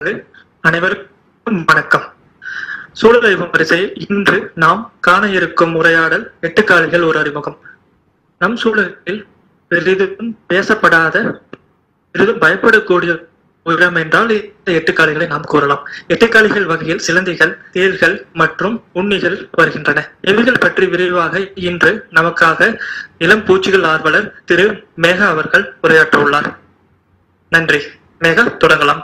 அனைவருக்கும் வணக்கம் சூழலைவு வரிசையில் இன்று நாம் காண இருக்கும் உரையாடல் எட்டுக்காலிகள் ஒரு அறிமுகம் நம் சூழலில் பெரிதும் பேசப்படாத பெரிதும் பயப்படக்கூடிய உயிரம் என்றால் இந்த எட்டுக்காலிகளை நாம் கூறலாம் எட்டுக்காலிகள் வகையில் சிலந்திகள் தேள்கள் மற்றும் உண்ணிகள் வருகின்றன இவைகள் பற்றி விரிவாக இன்று நமக்காக இளம் பூச்சிகள் ஆர்வலர் திரு மேகா அவர்கள் உரையாற்ற உள்ளார் நன்றி மேகா தொடங்கலாம்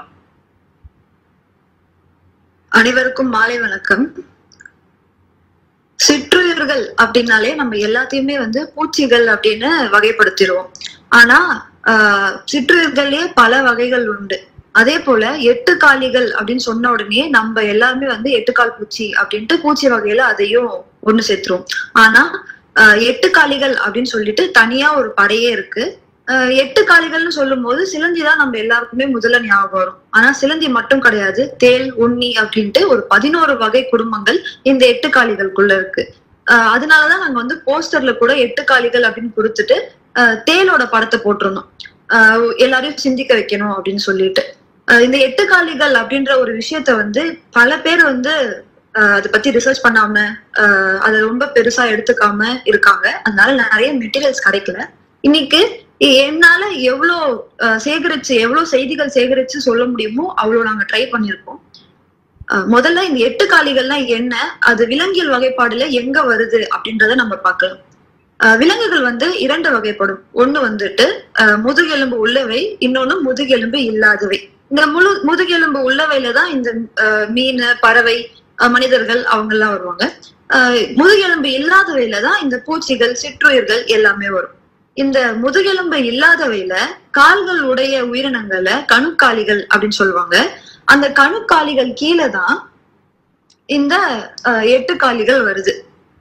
அனைவருக்கும் மாலை வணக்கம் சிற்றுயிர்கள் அப்படின்னாலே நம்ம எல்லாத்தையுமே வந்து பூச்சிகள் அப்படின்னு வகைப்படுத்திடுவோம் ஆனா ஆஹ் சிற்றுயிர்களே பல வகைகள் உண்டு அதே போல எட்டு காலிகள் அப்படின்னு சொன்ன உடனே நம்ம எல்லாருமே வந்து எட்டு கால் பூச்சி அப்படின்ட்டு பூச்சி வகையில அதையும் ஒண்ணு சேர்த்துருவோம் ஆனா ஆஹ் எட்டு காலிகள் அப்படின்னு சொல்லிட்டு தனியா ஒரு படையே இருக்கு ஆஹ் எட்டு காலிகள்னு சொல்லும் போது சிலந்தி தான் நம்ம எல்லாருக்குமே முதல்ல ஞாபகம் வரும் ஆனா சிலந்தி மட்டும் கிடையாது தேல் உண்ணி அப்படின்ட்டு ஒரு பதினோரு வகை குடும்பங்கள் இந்த எட்டு காலிகளுக்குள்ள இருக்கு ஆஹ் அதனாலதான் நாங்க வந்து போஸ்டர்ல கூட எட்டு காலிகள் அப்படின்னு கொடுத்துட்டு ஆஹ் தேலோட படத்தை போட்டிருந்தோம் ஆஹ் எல்லாரையும் சிந்திக்க வைக்கணும் அப்படின்னு சொல்லிட்டு ஆஹ் இந்த எட்டு காலிகள் அப்படின்ற ஒரு விஷயத்த வந்து பல பேர் வந்து ஆஹ் அதை பத்தி ரிசர்ச் பண்ணாம ஆஹ் அதை ரொம்ப பெருசா எடுத்துக்காம இருக்காங்க அதனால நிறைய மெட்டீரியல்ஸ் கிடைக்கல இன்னைக்கு என்னால எவ்வளோ அஹ், சேகரிச்சு எவ்வளவு செய்திகள் சேகரிச்சு சொல்ல முடியுமோ அவ்வளவு நாங்க ட்ரை பண்ணியிருக்கோம் அஹ், முதல்ல இந்த எட்டு காலிகள்லாம் என்ன அது விலங்கியல் வகைப்பாடுல எங்க வருது அப்படின்றத நம்ம பார்க்கலாம் அஹ், விலங்குகள் வந்து இரண்டு வகைப்படும் ஒண்ணு வந்துட்டு அஹ், முதுகெலும்பு உள்ளவை இன்னொன்னு முதுகெலும்பு இல்லாதவை இந்த முழு முதுகெலும்பு உள்ளவையில தான் இந்த அஹ், மீன் பறவை அஹ், மனிதர்கள் அவங்க எல்லாம் வருவாங்க அஹ், முதுகெலும்பு இல்லாதவையில தான் இந்த பூச்சிகள் சிற்றுயிர்கள் எல்லாமே வரும் இந்த முதுகெலும்பு இல்லாதவையில கால்கள் உடைய உயிரினங்களை கணுக்காலிகள் அப்படின்னு சொல்லுவாங்க அந்த கணுக்காலிகள் கீழே தான் இந்த அஹ், எட்டு காலிகள் வருது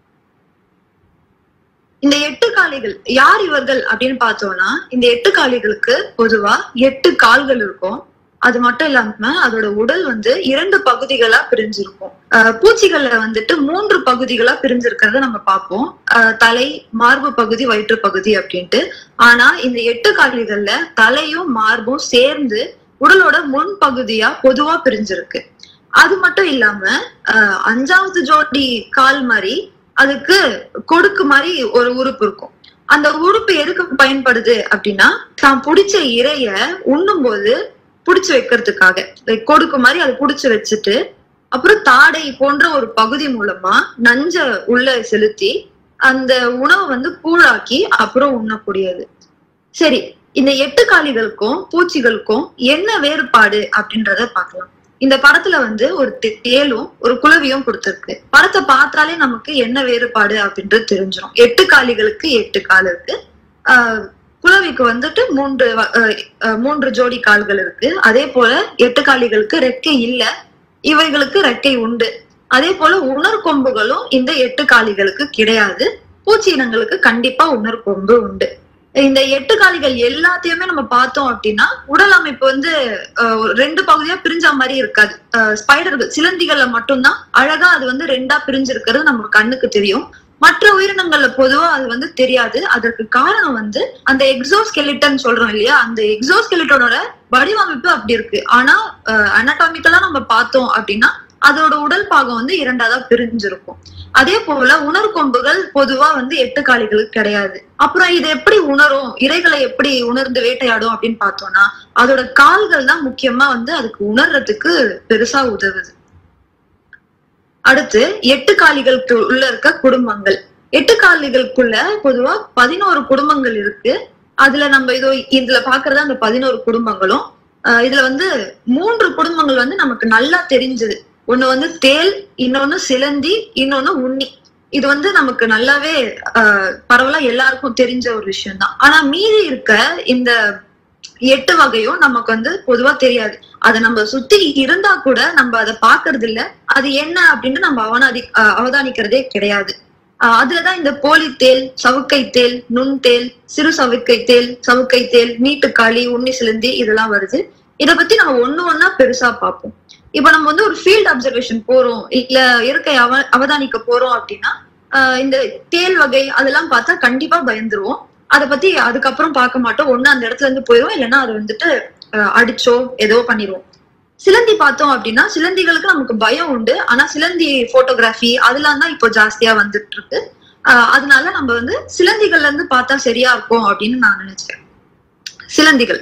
இந்த எட்டு காலிகள் யார் இவர்கள் அப்படின்னு பார்த்தோம்னா இந்த எட்டு காலிகளுக்கு பொதுவா எட்டு கால்கள் இருக்கும் அது மட்டும் இல்லாம அதோட உடல் வந்து இரண்டு பகுதிகளா பிரிஞ்சிருக்கும் அஹ், பூச்சிகள்ல வந்துட்டு மூன்று பகுதிகளா பிரிஞ்சிருக்கிறத நம்ம பார்ப்போம் அஹ், தலை மார்பு பகுதி வயிற்று பகுதி அப்படின்ட்டு ஆனா இந்த எட்டு காலிகள்ல தலையும் மார்பும் சேர்ந்து உடலோட முன் பகுதியா பொதுவா பிரிஞ்சிருக்கு அது மட்டும் இல்லாம அஹ், அஞ்சாவது ஜோடி கால் மாதிரி அதுக்கு கொடுக்கு மாதிரி ஒரு உறுப்பு இருக்கும் அந்த உறுப்பு எதுக்கு பயன்படுது அப்படின்னா தான் பிடிச்ச இரைய உண்ணும் போது புடிச்சு வைக்கிறதுக்காக லைக் கொடுக்கு மாதிரி அதை புடிச்சு வச்சுட்டு அப்புறம் தாடை போன்ற ஒரு பகுதி மூலமா நஞ்ச உள்ள செலுத்தி அந்த உணவை வந்து கூழாக்கி அப்புறம் உண்ணக்கூடியது சரி இந்த எட்டு காலிகளுக்கும் பூச்சிகளுக்கும் என்ன வேறுபாடு அப்படின்றத பார்க்கலாம் இந்த படத்துல வந்து ஒரு தே- தேலும் ஒரு குளவியும் கொடுத்திருக்கு படத்தை பார்த்தாலே நமக்கு என்ன வேறுபாடு அப்படின்றது தெரிஞ்சிடும் எட்டு காலிகளுக்கு எட்டு கால் இருக்கு ஆஹ் குளவிக்கு வந்துட்டு மூன்று வ- அஹ் அஹ் மூன்று ஜோடி கால்கள் இருக்கு அதே போல எட்டு காலிகளுக்கு ரெக்கை இல்ல இவைகளுக்கு ரெக்கை உண்டு அதே போல உணர்கொம்புகளும் இந்த எட்டு காலிகளுக்கு கிடையாது பூச்சி இனங்களுக்கு கண்டிப்பா உணர்கொம்பு உண்டு இந்த எட்டு காலிகள் எல்லாத்தையுமே நம்ம பார்த்தோம் அப்படின்னா உடல் அமைப்பு வந்து அஹ், ஒரு ரெண்டு பகுதியா பிரிஞ்ச மாதிரி இருக்காது அஹ், ஸ்பைடர்கள் சிலந்திகள்ல மட்டும்தான் அழகா அது வந்து ரெண்டா பிரிஞ்சிருக்கிறது நம்ம கண்ணுக்கு தெரியும் மற்ற உயிரினங்கள்ல பொதுவா அது வந்து தெரியாது அதற்கு காரணம் வந்து அந்த எக்ஸோஸ்கெலிட்டன் சொல்றோம் இல்லையா அந்த எக்ஸோஸ்கெலிட்டனோட வடிவமைப்பு அப்படி இருக்கு ஆனா அனடாமிக்கலா நம்ம பார்த்தோம் அப்படின்னா அதோட உடல் பாகம் வந்து இரண்டாதான் பிரிஞ்சிருக்கும் அதே போல உணர்கொம்புகள் பொதுவா வந்து எட்டு காலிகளுக்கு கிடையாது அப்புறம் இது எப்படி உணரும் இறைகளை எப்படி உணர்ந்து வேட்டையாடும் அப்படின்னு பார்த்தோம்னா அதோட கால்கள் தான் முக்கியமா வந்து அதுக்கு உணர்றதுக்கு பெருசா உதவுது அடுத்து எட்டு காலிகளுக்கு உள்ள இருக்க குடும்பங்கள் எட்டு காலிகளுக்குள்ள பொதுவா பதினோரு குடும்பங்கள் இருக்கு அதுல நம்ம இதோ இதுல பாக்குறது அந்த பதினோரு குடும்பங்களும் ஆஹ் இதுல வந்து மூன்று குடும்பங்கள் வந்து நமக்கு நல்லா தெரிஞ்சது ஒண்ணு வந்து தேல் இன்னொன்னு சிலந்தி இன்னொன்னு உண்ணி இது வந்து நமக்கு நல்லாவே ஆஹ் பரவலா எல்லாருக்கும் தெரிஞ்ச ஒரு விஷயம் தான் ஆனா மீதி இருக்க இந்த எட்டு வகையும் நமக்கு வந்து பொதுவா தெரியாது அதை நம்ம சுத்தி இருந்தா கூட நம்ம அதை பாக்குறது இல்ல அது என்ன அப்படின்னு நம்ம அவனாதி ஆஹ் அவதானிக்கிறதே கிடையாது ஆஹ் அதுலதான் இந்த போலித்தேல் சவுக்கை தேல் நுண்தேல் சிறு சவுக்கை தேல் சவுக்கை தேல் நீட்டுக்காளி உண்ணி சிலந்தி இதெல்லாம் வருது இத பத்தி நம்ம ஒண்ணு ஒண்ணா பெருசா பார்ப்போம் இப்ப நம்ம வந்து ஒரு ஃபீல்ட் அப்சர்வேஷன் போறோம் இல்ல இயற்கை அவ அவதானிக்க போறோம் அப்படின்னா ஆஹ் இந்த தேல் வகை அதெல்லாம் பார்த்தா கண்டிப்பா பயந்துருவோம் அதை பத்தி அதுக்கப்புறம் பார்க்க மாட்டோம் ஒண்ணு அந்த இடத்துல இருந்து போயிடும் இல்லைன்னா அதை வந்துட்டு அஹ், அடிச்சோ ஏதோ பண்ணிடுவோம் சிலந்தி பார்த்தோம் அப்படின்னா சிலந்திகளுக்கு நமக்கு பயம் உண்டு ஆனா சிலந்தி போட்டோகிராஃபி அதெல்லாம் தான் இப்போ ஜாஸ்தியா வந்துட்டு இருக்கு ஆஹ் அதனால நம்ம வந்து சிலந்திகள்ல இருந்து பார்த்தா சரியா இருக்கும் அப்படின்னு நான் நினைச்சேன் சிலந்திகள்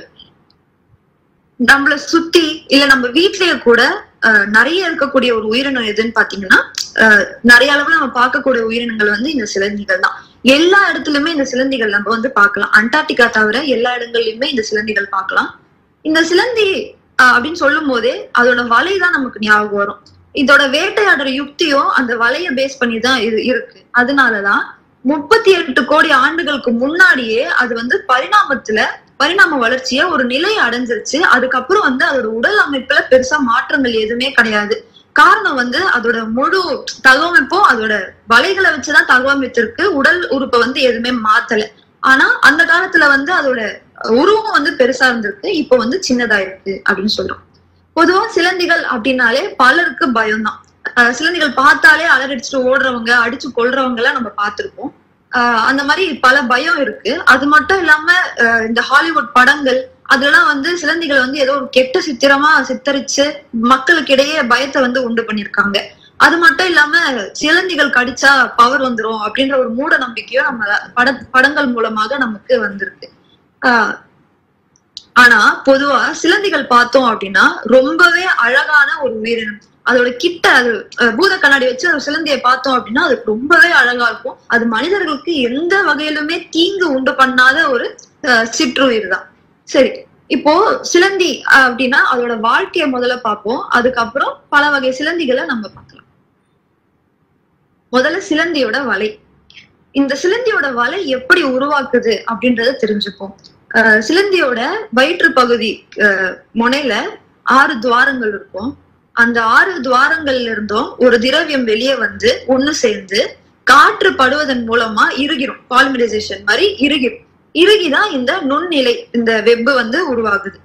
நம்மள சுத்தி இல்ல நம்ம வீட்லயே கூட ஆஹ் நிறைய இருக்கக்கூடிய ஒரு உயிரினம் எதுன்னு பாத்தீங்கன்னா ஆஹ் நிறைய அளவுல நம்ம பார்க்கக்கூடிய உயிரினங்கள் வந்து இந்த சிலந்திகள் தான் எல்லா இடத்துலயுமே இந்த சிலந்திகள் நம்ம வந்து பார்க்கலாம் அண்டார்டிகா தவிர எல்லா இடங்கள்லயுமே இந்த சிலந்திகள் பார்க்கலாம் இந்த சிலந்தி ஆஹ் அப்படின்னு சொல்லும் போதே அதோட வலை தான் நமக்கு ஞாபகம் வரும் இதோட வேட்டையாடுற யுக்தியும் அந்த வலைய பேஸ் பண்ணி தான் இது இருக்கு அதனாலதான் முப்பத்தி எட்டு கோடி ஆண்டுகளுக்கு முன்னாடியே அது வந்து பரிணாமத்துல பரிணாம வளர்ச்சிய ஒரு நிலை அடைஞ்சிருச்சு அதுக்கப்புறம் வந்து அதோட உடல் அமைப்புல பெருசா மாற்றங்கள் எதுவுமே கிடையாது காரணம் வந்து அதோட முழு தகவமைப்பும் அதோட வலைகளை வச்சுதான் தகவமைத்திருக்கு உடல் உறுப்பை வந்து எதுவுமே மாத்தல ஆனா அந்த காலத்துல வந்து அதோட உருவம் வந்து பெருசா இருந்திருக்கு இப்போ வந்து சின்னதா இருக்கு அப்படின்னு சொல்றோம் பொதுவா சிலந்திகள் அப்படின்னாலே பலருக்கு பயம்தான் அஹ் சிலந்திகள் பார்த்தாலே அலறடிச்சுட்டு ஓடுறவங்க அடிச்சு கொல்றவங்க எல்லாம் நம்ம பார்த்திருப்போம் ஆஹ் அந்த மாதிரி பல பயம் இருக்கு அது மட்டும் இல்லாம அஹ் இந்த ஹாலிவுட் படங்கள் அதெல்லாம் வந்து சிலந்திகள் வந்து ஏதோ ஒரு கெட்ட சித்திரமா சித்தரிச்சு மக்களுக்கு இடையே பயத்தை வந்து உண்டு பண்ணிருக்காங்க அது மட்டும் இல்லாம சிலந்திகள் கடிச்சா பவர் வந்துரும் அப்படின்ற ஒரு மூட நம்பிக்கையும் நம்ம பட படங்கள் மூலமாக நமக்கு வந்திருக்கு ஆஹ் ஆனா பொதுவா சிலந்திகள் பார்த்தோம் அப்படின்னா ரொம்பவே அழகான ஒரு உயிரினம் அதோட கிட்ட அது அஹ், பூத கண்ணாடி வச்சு ஒரு சிலந்தியை பார்த்தோம் அப்படின்னா அது ரொம்பவே அழகா இருக்கும் அது மனிதர்களுக்கு எந்த வகையிலுமே தீங்கு உண்டு பண்ணாத ஒரு அஹ், சிற்றுயிர் தான் சரி இப்போ சிலந்தி அஹ், அப்படின்னா அதோட வாழ்க்கைய முதல்ல பார்ப்போம் அதுக்கப்புறம் பல வகை சிலந்திகளை நம்ம பார்க்கலாம் முதல்ல சிலந்தியோட வலை இந்த சிலந்தியோட வலை எப்படி உருவாக்குது அப்படின்றத தெரிஞ்சுப்போம் அஹ், சிலந்தியோட வயிற்று பகுதி அஹ், முனையில ஆறு துவாரங்கள் இருக்கும் அந்த ஆறு துவாரங்கள்ல இருந்தும் ஒரு திரவியம் வெளியே வந்து ஒண்ணு சேர்ந்து காற்று படுவதன் மூலமா இறுகிரும் பாலிமரைசேஷன் மாதிரி இறுகிரும் இறுகிதான் இந்த நுண்ணிலை இந்த வெப்பு வந்து உருவாகுது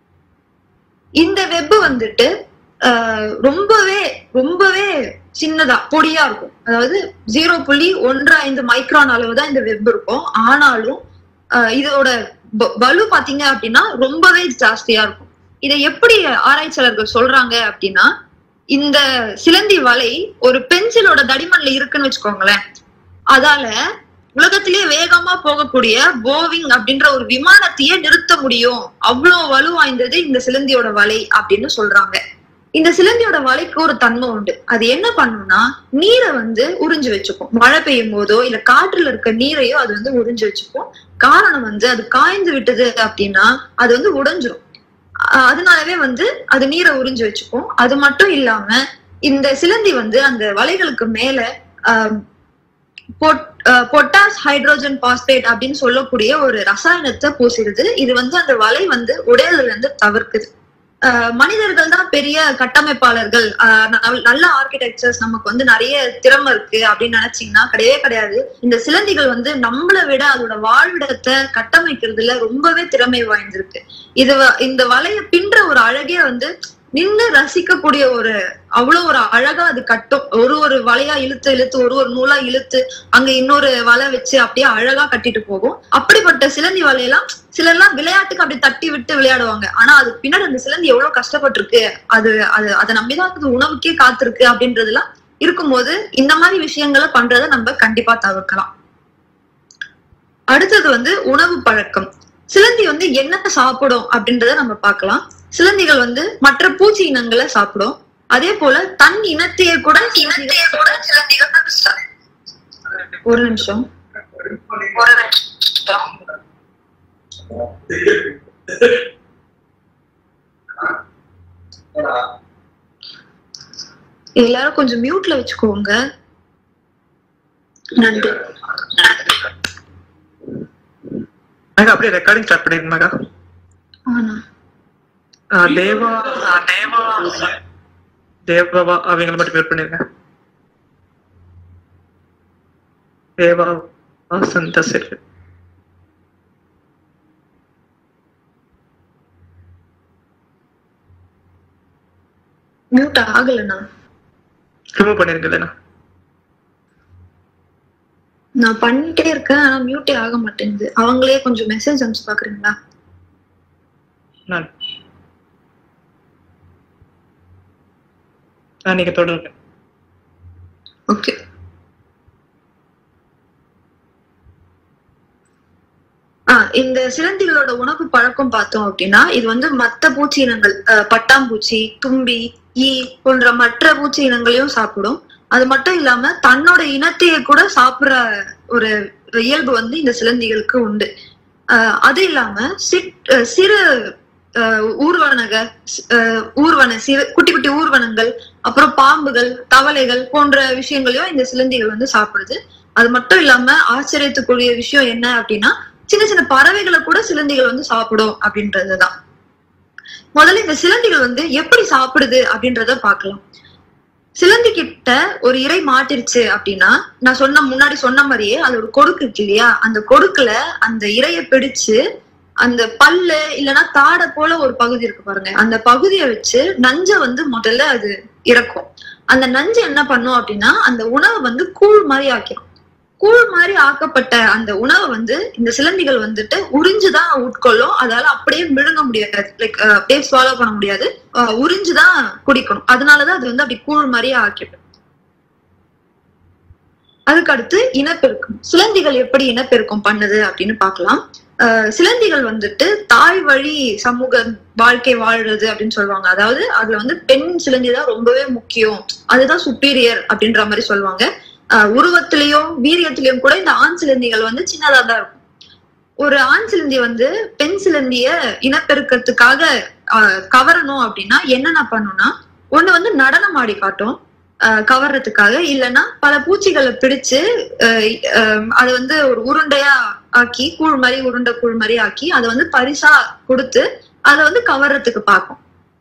இந்த வெப்பு வந்துட்டு ஆஹ், ரொம்பவே ரொம்பவே சின்னதா பொடியா இருக்கும் அதாவது ஜீரோ புள்ளி ஒன்று ஐந்து மைக்ரான் அளவு தான் இந்த வெப் இருக்கும் ஆனாலும் ஆஹ், இதோட ப- பலு பாத்தீங்க அப்படின்னா ரொம்பவே ஜாஸ்தியா இருக்கும் இதை எப்படி ஆராய்ச்சியாளர்கள் சொல்றாங்க அப்படின்னா இந்த சிலந்தி வலை ஒரு பென்சிலோட தடிமன்ல இருக்குன்னு வச்சுக்கோங்களேன் அதால உலகத்திலேயே வேகமா போகக்கூடிய போவிங் அப்படின்ற ஒரு விமானத்தையே நிறுத்த முடியும் அவ்வளவு வலு வாய்ந்தது இந்த சிலந்தியோட வலை அப்படின்னு சொல்றாங்க இந்த சிலந்தியோட வலைக்கு ஒரு தன்மை உண்டு அது என்ன பண்ணும்னா நீரை வந்து உறிஞ்சு வச்சுக்கும் மழை பெய்யும் போதோ இல்ல காற்றுல இருக்க நீரையோ அது வந்து உறிஞ்சு வச்சுக்கும் காரணம் வந்து அது காய்ந்து விட்டது அப்படின்னா அது வந்து உடைஞ்சிரும் அஹ் அதனாலவே வந்து அது நீரை உறிஞ்சு வச்சுக்கும் அது மட்டும் இல்லாம இந்த சிலந்தி வந்து அந்த வலைகளுக்கு மேல ஆஹ் பொட்டாஸ் ஹைட்ரோஜன் பாஸ்பேட் அப்படின்னு சொல்லக்கூடிய ஒரு ரசாயனத்தை பூசிடுது இது வந்து அந்த வலை வந்து உடையதுல இருந்து தவிர்க்குது ஆஹ் மனிதர்கள் தான் பெரிய கட்டமைப்பாளர்கள் ஆஹ் நல்- நல்ல ஆர்கிடெக்சர்ஸ் நமக்கு வந்து நிறைய திறமை இருக்கு அப்படின்னு நினைச்சீங்கன்னா கிடையவே கிடையாது இந்த சிலந்திகள் வந்து நம்மளை விட அதோட வாழ்விடத்தை கட்டமைக்கிறதுல ரொம்பவே திறமை வாய்ந்திருக்கு இது வ- இந்த வலைய பின்ற ஒரு அழகே வந்து நின்னு ரசிக்கக்கூடிய ஒரு அவ்வளவு ஒரு அழகா அது கட்டும் ஒரு ஒரு வலையா இழுத்து இழுத்து ஒரு ஒரு நூலா இழுத்து அங்க இன்னொரு வலை வச்சு அப்படியே அழகா கட்டிட்டு போகும் அப்படிப்பட்ட சிலந்தி வலையெல்லாம் சிலர்லாம் விளையாட்டுக்கு அப்படி தட்டி விட்டு விளையாடுவாங்க ஆனா அது பின்னாடி அந்த சிலந்தி எவ்வளவு கஷ்டப்பட்டிருக்கு அது அது அதை நம்பிதான் அது உணவுக்கே காத்திருக்கு அப்படின்றதெல்லாம் இருக்கும்போது இந்த மாதிரி விஷயங்களை பண்றதை நம்ம கண்டிப்பா தவிர்க்கலாம் அடுத்தது வந்து உணவு பழக்கம் சிலந்தி வந்து என்ன சாப்பிடும் அப்படின்றத நம்ம பார்க்கலாம் சிலந்திகள் வந்து மற்ற பூச்சி இனங்களை சாப்பிடும் அதே போல தன் இனத்தையே கூட இனத்தையே கூட சிலந்திகள் ஒரு நிமிஷம் ஒரு நிமிஷம் எல்லாரும் கொஞ்சம் மியூட்ல வச்சுக்கோங்க நன்றி மேகா அப்படியே ரெக்கார்டிங் ஸ்டார்ட் பண்ணிருங்க மேகா ஆனா ஆஹ் தேவா தேவா தேவவா அவங்கள மட்டும் மியூட் பண்ணிருங்க தேவா வசந்த செல்வி மியூட் ஆகலண்ணா ரிமூவ் பண்ணிருங்க இல்லைனா நான் பண்ணிட்டே இருக்கேன் ஆனா மியூட்டே ஆக மாட்டேங்குது அவங்களே கொஞ்சம் மெசேஜ் அனுப்பிச்சு பாக்குறீங்களா நான் ஆஹ் நீங்க தொடருங்க ஓகே ஆஹ் இந்த சிலந்திகளோட உணவு பழக்கம் பார்த்தோம் அப்படின்னா இது வந்து மத்த பூச்சி இனங்கள் அஹ் பட்டாம்பூச்சி தும்பி ஈ போன்ற மற்ற பூச்சி இனங்களையும் சாப்பிடும் அது மட்டும் இல்லாம தன்னோட இனத்தையே கூட சாப்பிடுற ஒரு இயல்பு வந்து இந்த சிலந்திகளுக்கு உண்டு ஆஹ் அது இல்லாம சிட் அஹ் சிறு அஹ் ஊர்வனக அஹ் ஊர்வன சிறு குட்டி குட்டி ஊர்வனங்கள் அப்புறம் பாம்புகள் தவளைகள் போன்ற விஷயங்களையும் இந்த சிலந்திகள் வந்து சாப்பிடுது அது மட்டும் இல்லாம ஆச்சரியத்துக்குரிய விஷயம் என்ன அப்படின்னா சின்ன சின்ன பறவைகளை கூட சிலந்திகள் வந்து சாப்பிடும் அப்படின்றதுதான் முதல்ல இந்த சிலந்திகள் வந்து எப்படி சாப்பிடுது அப்படின்றத பார்க்கலாம் சிலந்தி கிட்ட ஒரு இறை மாட்டிருச்சு அப்படின்னா நான் சொன்ன முன்னாடி சொன்ன மாதிரியே அதோட கொடுக்கு இருக்கு இல்லையா அந்த கொடுக்குல அந்த இரைய பிடிச்சு அந்த பல்லு இல்லைன்னா தாடை போல ஒரு பகுதி இருக்கு பாருங்க அந்த பகுதியை வச்சு நஞ்ச வந்து முதல்ல அது இறக்கும் அந்த நஞ்சு என்ன பண்ணும் அப்படின்னா அந்த உணவை வந்து கூழ் மாதிரி ஆக்கிடும் கூழ் மாதிரி ஆக்கப்பட்ட அந்த உணவை வந்து இந்த சிலந்திகள் வந்துட்டு உறிஞ்சுதான் உட்கொள்ளும் அதால அப்படியே விழுங்க முடியாது லைக் அப்படியே ஸ்வாலோ பண்ண முடியாது அஹ் உறிஞ்சுதான் குடிக்கணும் அதனாலதான் அது வந்து அப்படி கூழ் மாதிரியே ஆக்கிடும் அதுக்கு அடுத்து இனப்பெருக்கம் சிலந்திகள் எப்படி இனப்பெருக்கம் பண்ணுது அப்படின்னு பார்க்கலாம் அஹ் சிலந்திகள் வந்துட்டு தாய் வழி சமூக வாழ்க்கை வாழ்றது அப்படின்னு சொல்லுவாங்க அதாவது அதுல வந்து பெண் சிலந்தி தான் ரொம்பவே முக்கியம் அதுதான் சுப்பீரியர் அப்படின்ற மாதிரி சொல்லுவாங்க அஹ் உருவத்திலையும் வீரியத்திலையும் கூட இந்த ஆண் சிலந்திகள் வந்து சின்னதா தான் இருக்கும் ஒரு ஆண் சிலந்தி வந்து பெண் சிலந்திய இனப்பெருக்கத்துக்காக அஹ், கவரணும் அப்படின்னா என்னென்ன பண்ணும்னா ஒண்ணு வந்து நடனம் ஆடி காட்டும் அஹ், கவர்றதுக்காக இல்லைன்னா பல பூச்சிகளை பிடிச்சு அஹ், அஹ், அதை வந்து ஒரு உருண்டையா ஆக்கி கூழ் மாதிரி உருண்டை கூழ் மாதிரி ஆக்கி அதை வந்து பரிசா கொடுத்து அதை வந்து கவர்றதுக்கு பார்க்கும்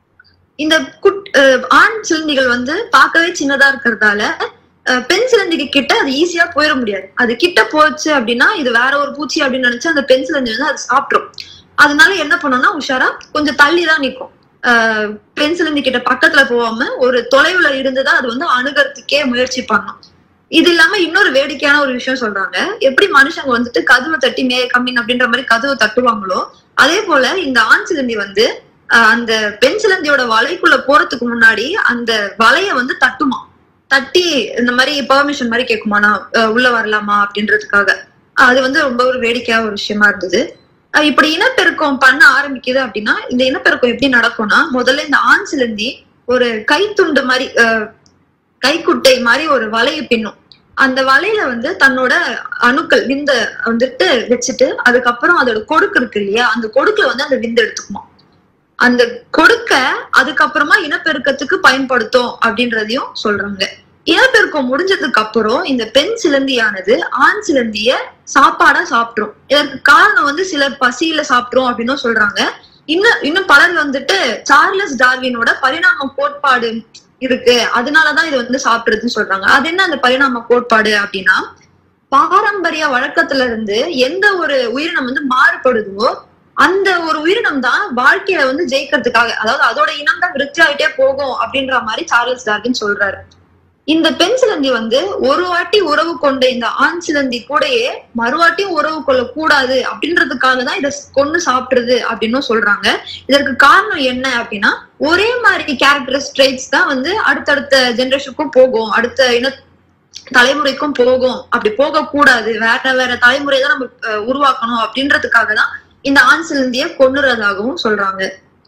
இந்த குட் அஹ், ஆண் சிலந்திகள் வந்து பார்க்கவே சின்னதா இருக்கிறதால அஹ் பெண் சிலந்திக்கு கிட்ட அது ஈஸியா போயிட முடியாது அது கிட்ட போச்சு அப்படின்னா இது வேற ஒரு பூச்சி அப்படின்னு நினைச்சு அந்த பெண் சிலந்தி வந்து அது சாப்பிட்ரும் அதனால என்ன பண்ணும்னா உஷாரா கொஞ்சம் தள்ளி தான் நிற்கும் ஆஹ் பெண் சிலந்தி கிட்ட பக்கத்துல போகாம ஒரு தொலைவுல இருந்துதான் அது வந்து அணுகிறதுக்கே முயற்சி பண்ணும் இது இல்லாம இன்னொரு வேடிக்கையான ஒரு விஷயம் சொல்றாங்க எப்படி மனுஷங்க வந்துட்டு கதவை தட்டி மே கம்மின் அப்படின்ற மாதிரி கதவை தட்டுவாங்களோ அதே போல இந்த ஆண் சிலந்தி வந்து ஆஹ் அந்த பெண் சிலந்தியோட வலைக்குள்ள போறதுக்கு முன்னாடி அந்த வலைய வந்து தட்டுமா தட்டி இந்த மாதிரி பெர்மிஷன் மாதிரி கேட்குமா நான் அஹ், உள்ள வரலாமா அப்படின்றதுக்காக அது வந்து ரொம்ப ஒரு வேடிக்கையான ஒரு விஷயமா இருந்தது அஹ், இப்படி இனப்பெருக்கம் பண்ண ஆரம்பிக்குது அப்படின்னா இந்த இனப்பெருக்கம் எப்படி நடக்கும்னா முதல்ல இந்த ஆண் சிலந்தி ஒரு கைத்துண்டு மாதிரி அஹ், கைக்குட்டை மாதிரி ஒரு வலையை பின்னும் அந்த வலையில வந்து தன்னோட அணுக்கள் விந்த வந்துட்டு வச்சுட்டு அதுக்கப்புறம் அதோட கொடுக்கு இருக்கு இல்லையா அந்த கொடுக்குல வந்து அந்த விந்து எடுத்துக்குமா அந்த கொடுக்க அதுக்கப்புறமா இனப்பெருக்கத்துக்கு பயன்படுத்தும் அப்படின்றதையும் சொல்றாங்க இனப்பெருக்கம் முடிஞ்சதுக்கு அப்புறம் இந்த பெண் சிலந்தியானது ஆண் சிலந்திய சாப்பாடா சாப்பிட்டுரும் இதற்கு காரணம் வந்து சிலர் பசியில சாப்பிட்டுரும் அப்படின்னும் சொல்றாங்க இன்னும் இன்னும் பலர் வந்துட்டு சார்லஸ் டார்வினோட பரிணாம கோட்பாடு இருக்கு அதனாலதான் இது வந்து சாப்பிடுறதுன்னு சொல்றாங்க அது என்ன அந்த பரிணாம கோட்பாடு அப்படின்னா பாரம்பரிய வழக்கத்துல இருந்து எந்த ஒரு உயிரினம் வந்து மாறுபடுதோ அந்த ஒரு உயிரினம் தான் வாழ்க்கையில வந்து ஜெயிக்கிறதுக்காக அதாவது அதோட இனம் தான் விருத்தி ஆயிட்டே போகும் அப்படின்ற மாதிரி சார்லஸ் டார்வின் சொல்றாரு இந்த பெண் சிலந்தி வந்து ஒரு வாட்டி உறவு கொண்ட இந்த ஆண் சிலந்தி கூடயே மறுவாட்டியும் உறவு கொள்ள கூடாது அப்படின்றதுக்காக தான் இதை கொண்டு சாப்பிடுறது அப்படின்னு சொல்றாங்க இதற்கு காரணம் என்ன அப்படின்னா ஒரே மாதிரி கேரக்டரிஸ்டிக்ஸ் தான் வந்து அடுத்தடுத்த ஜெனரேஷனுக்கும் போகும் அடுத்த இன தலைமுறைக்கும் போகும் அப்படி போக கூடாது வேற வேற தலைமுறை தான் நம்ம அஹ், உருவாக்கணும் அப்படின்றதுக்காக தான் இந்த ஆண் சிலந்திய கொண்டுறதாகவும் சொல்றாங்க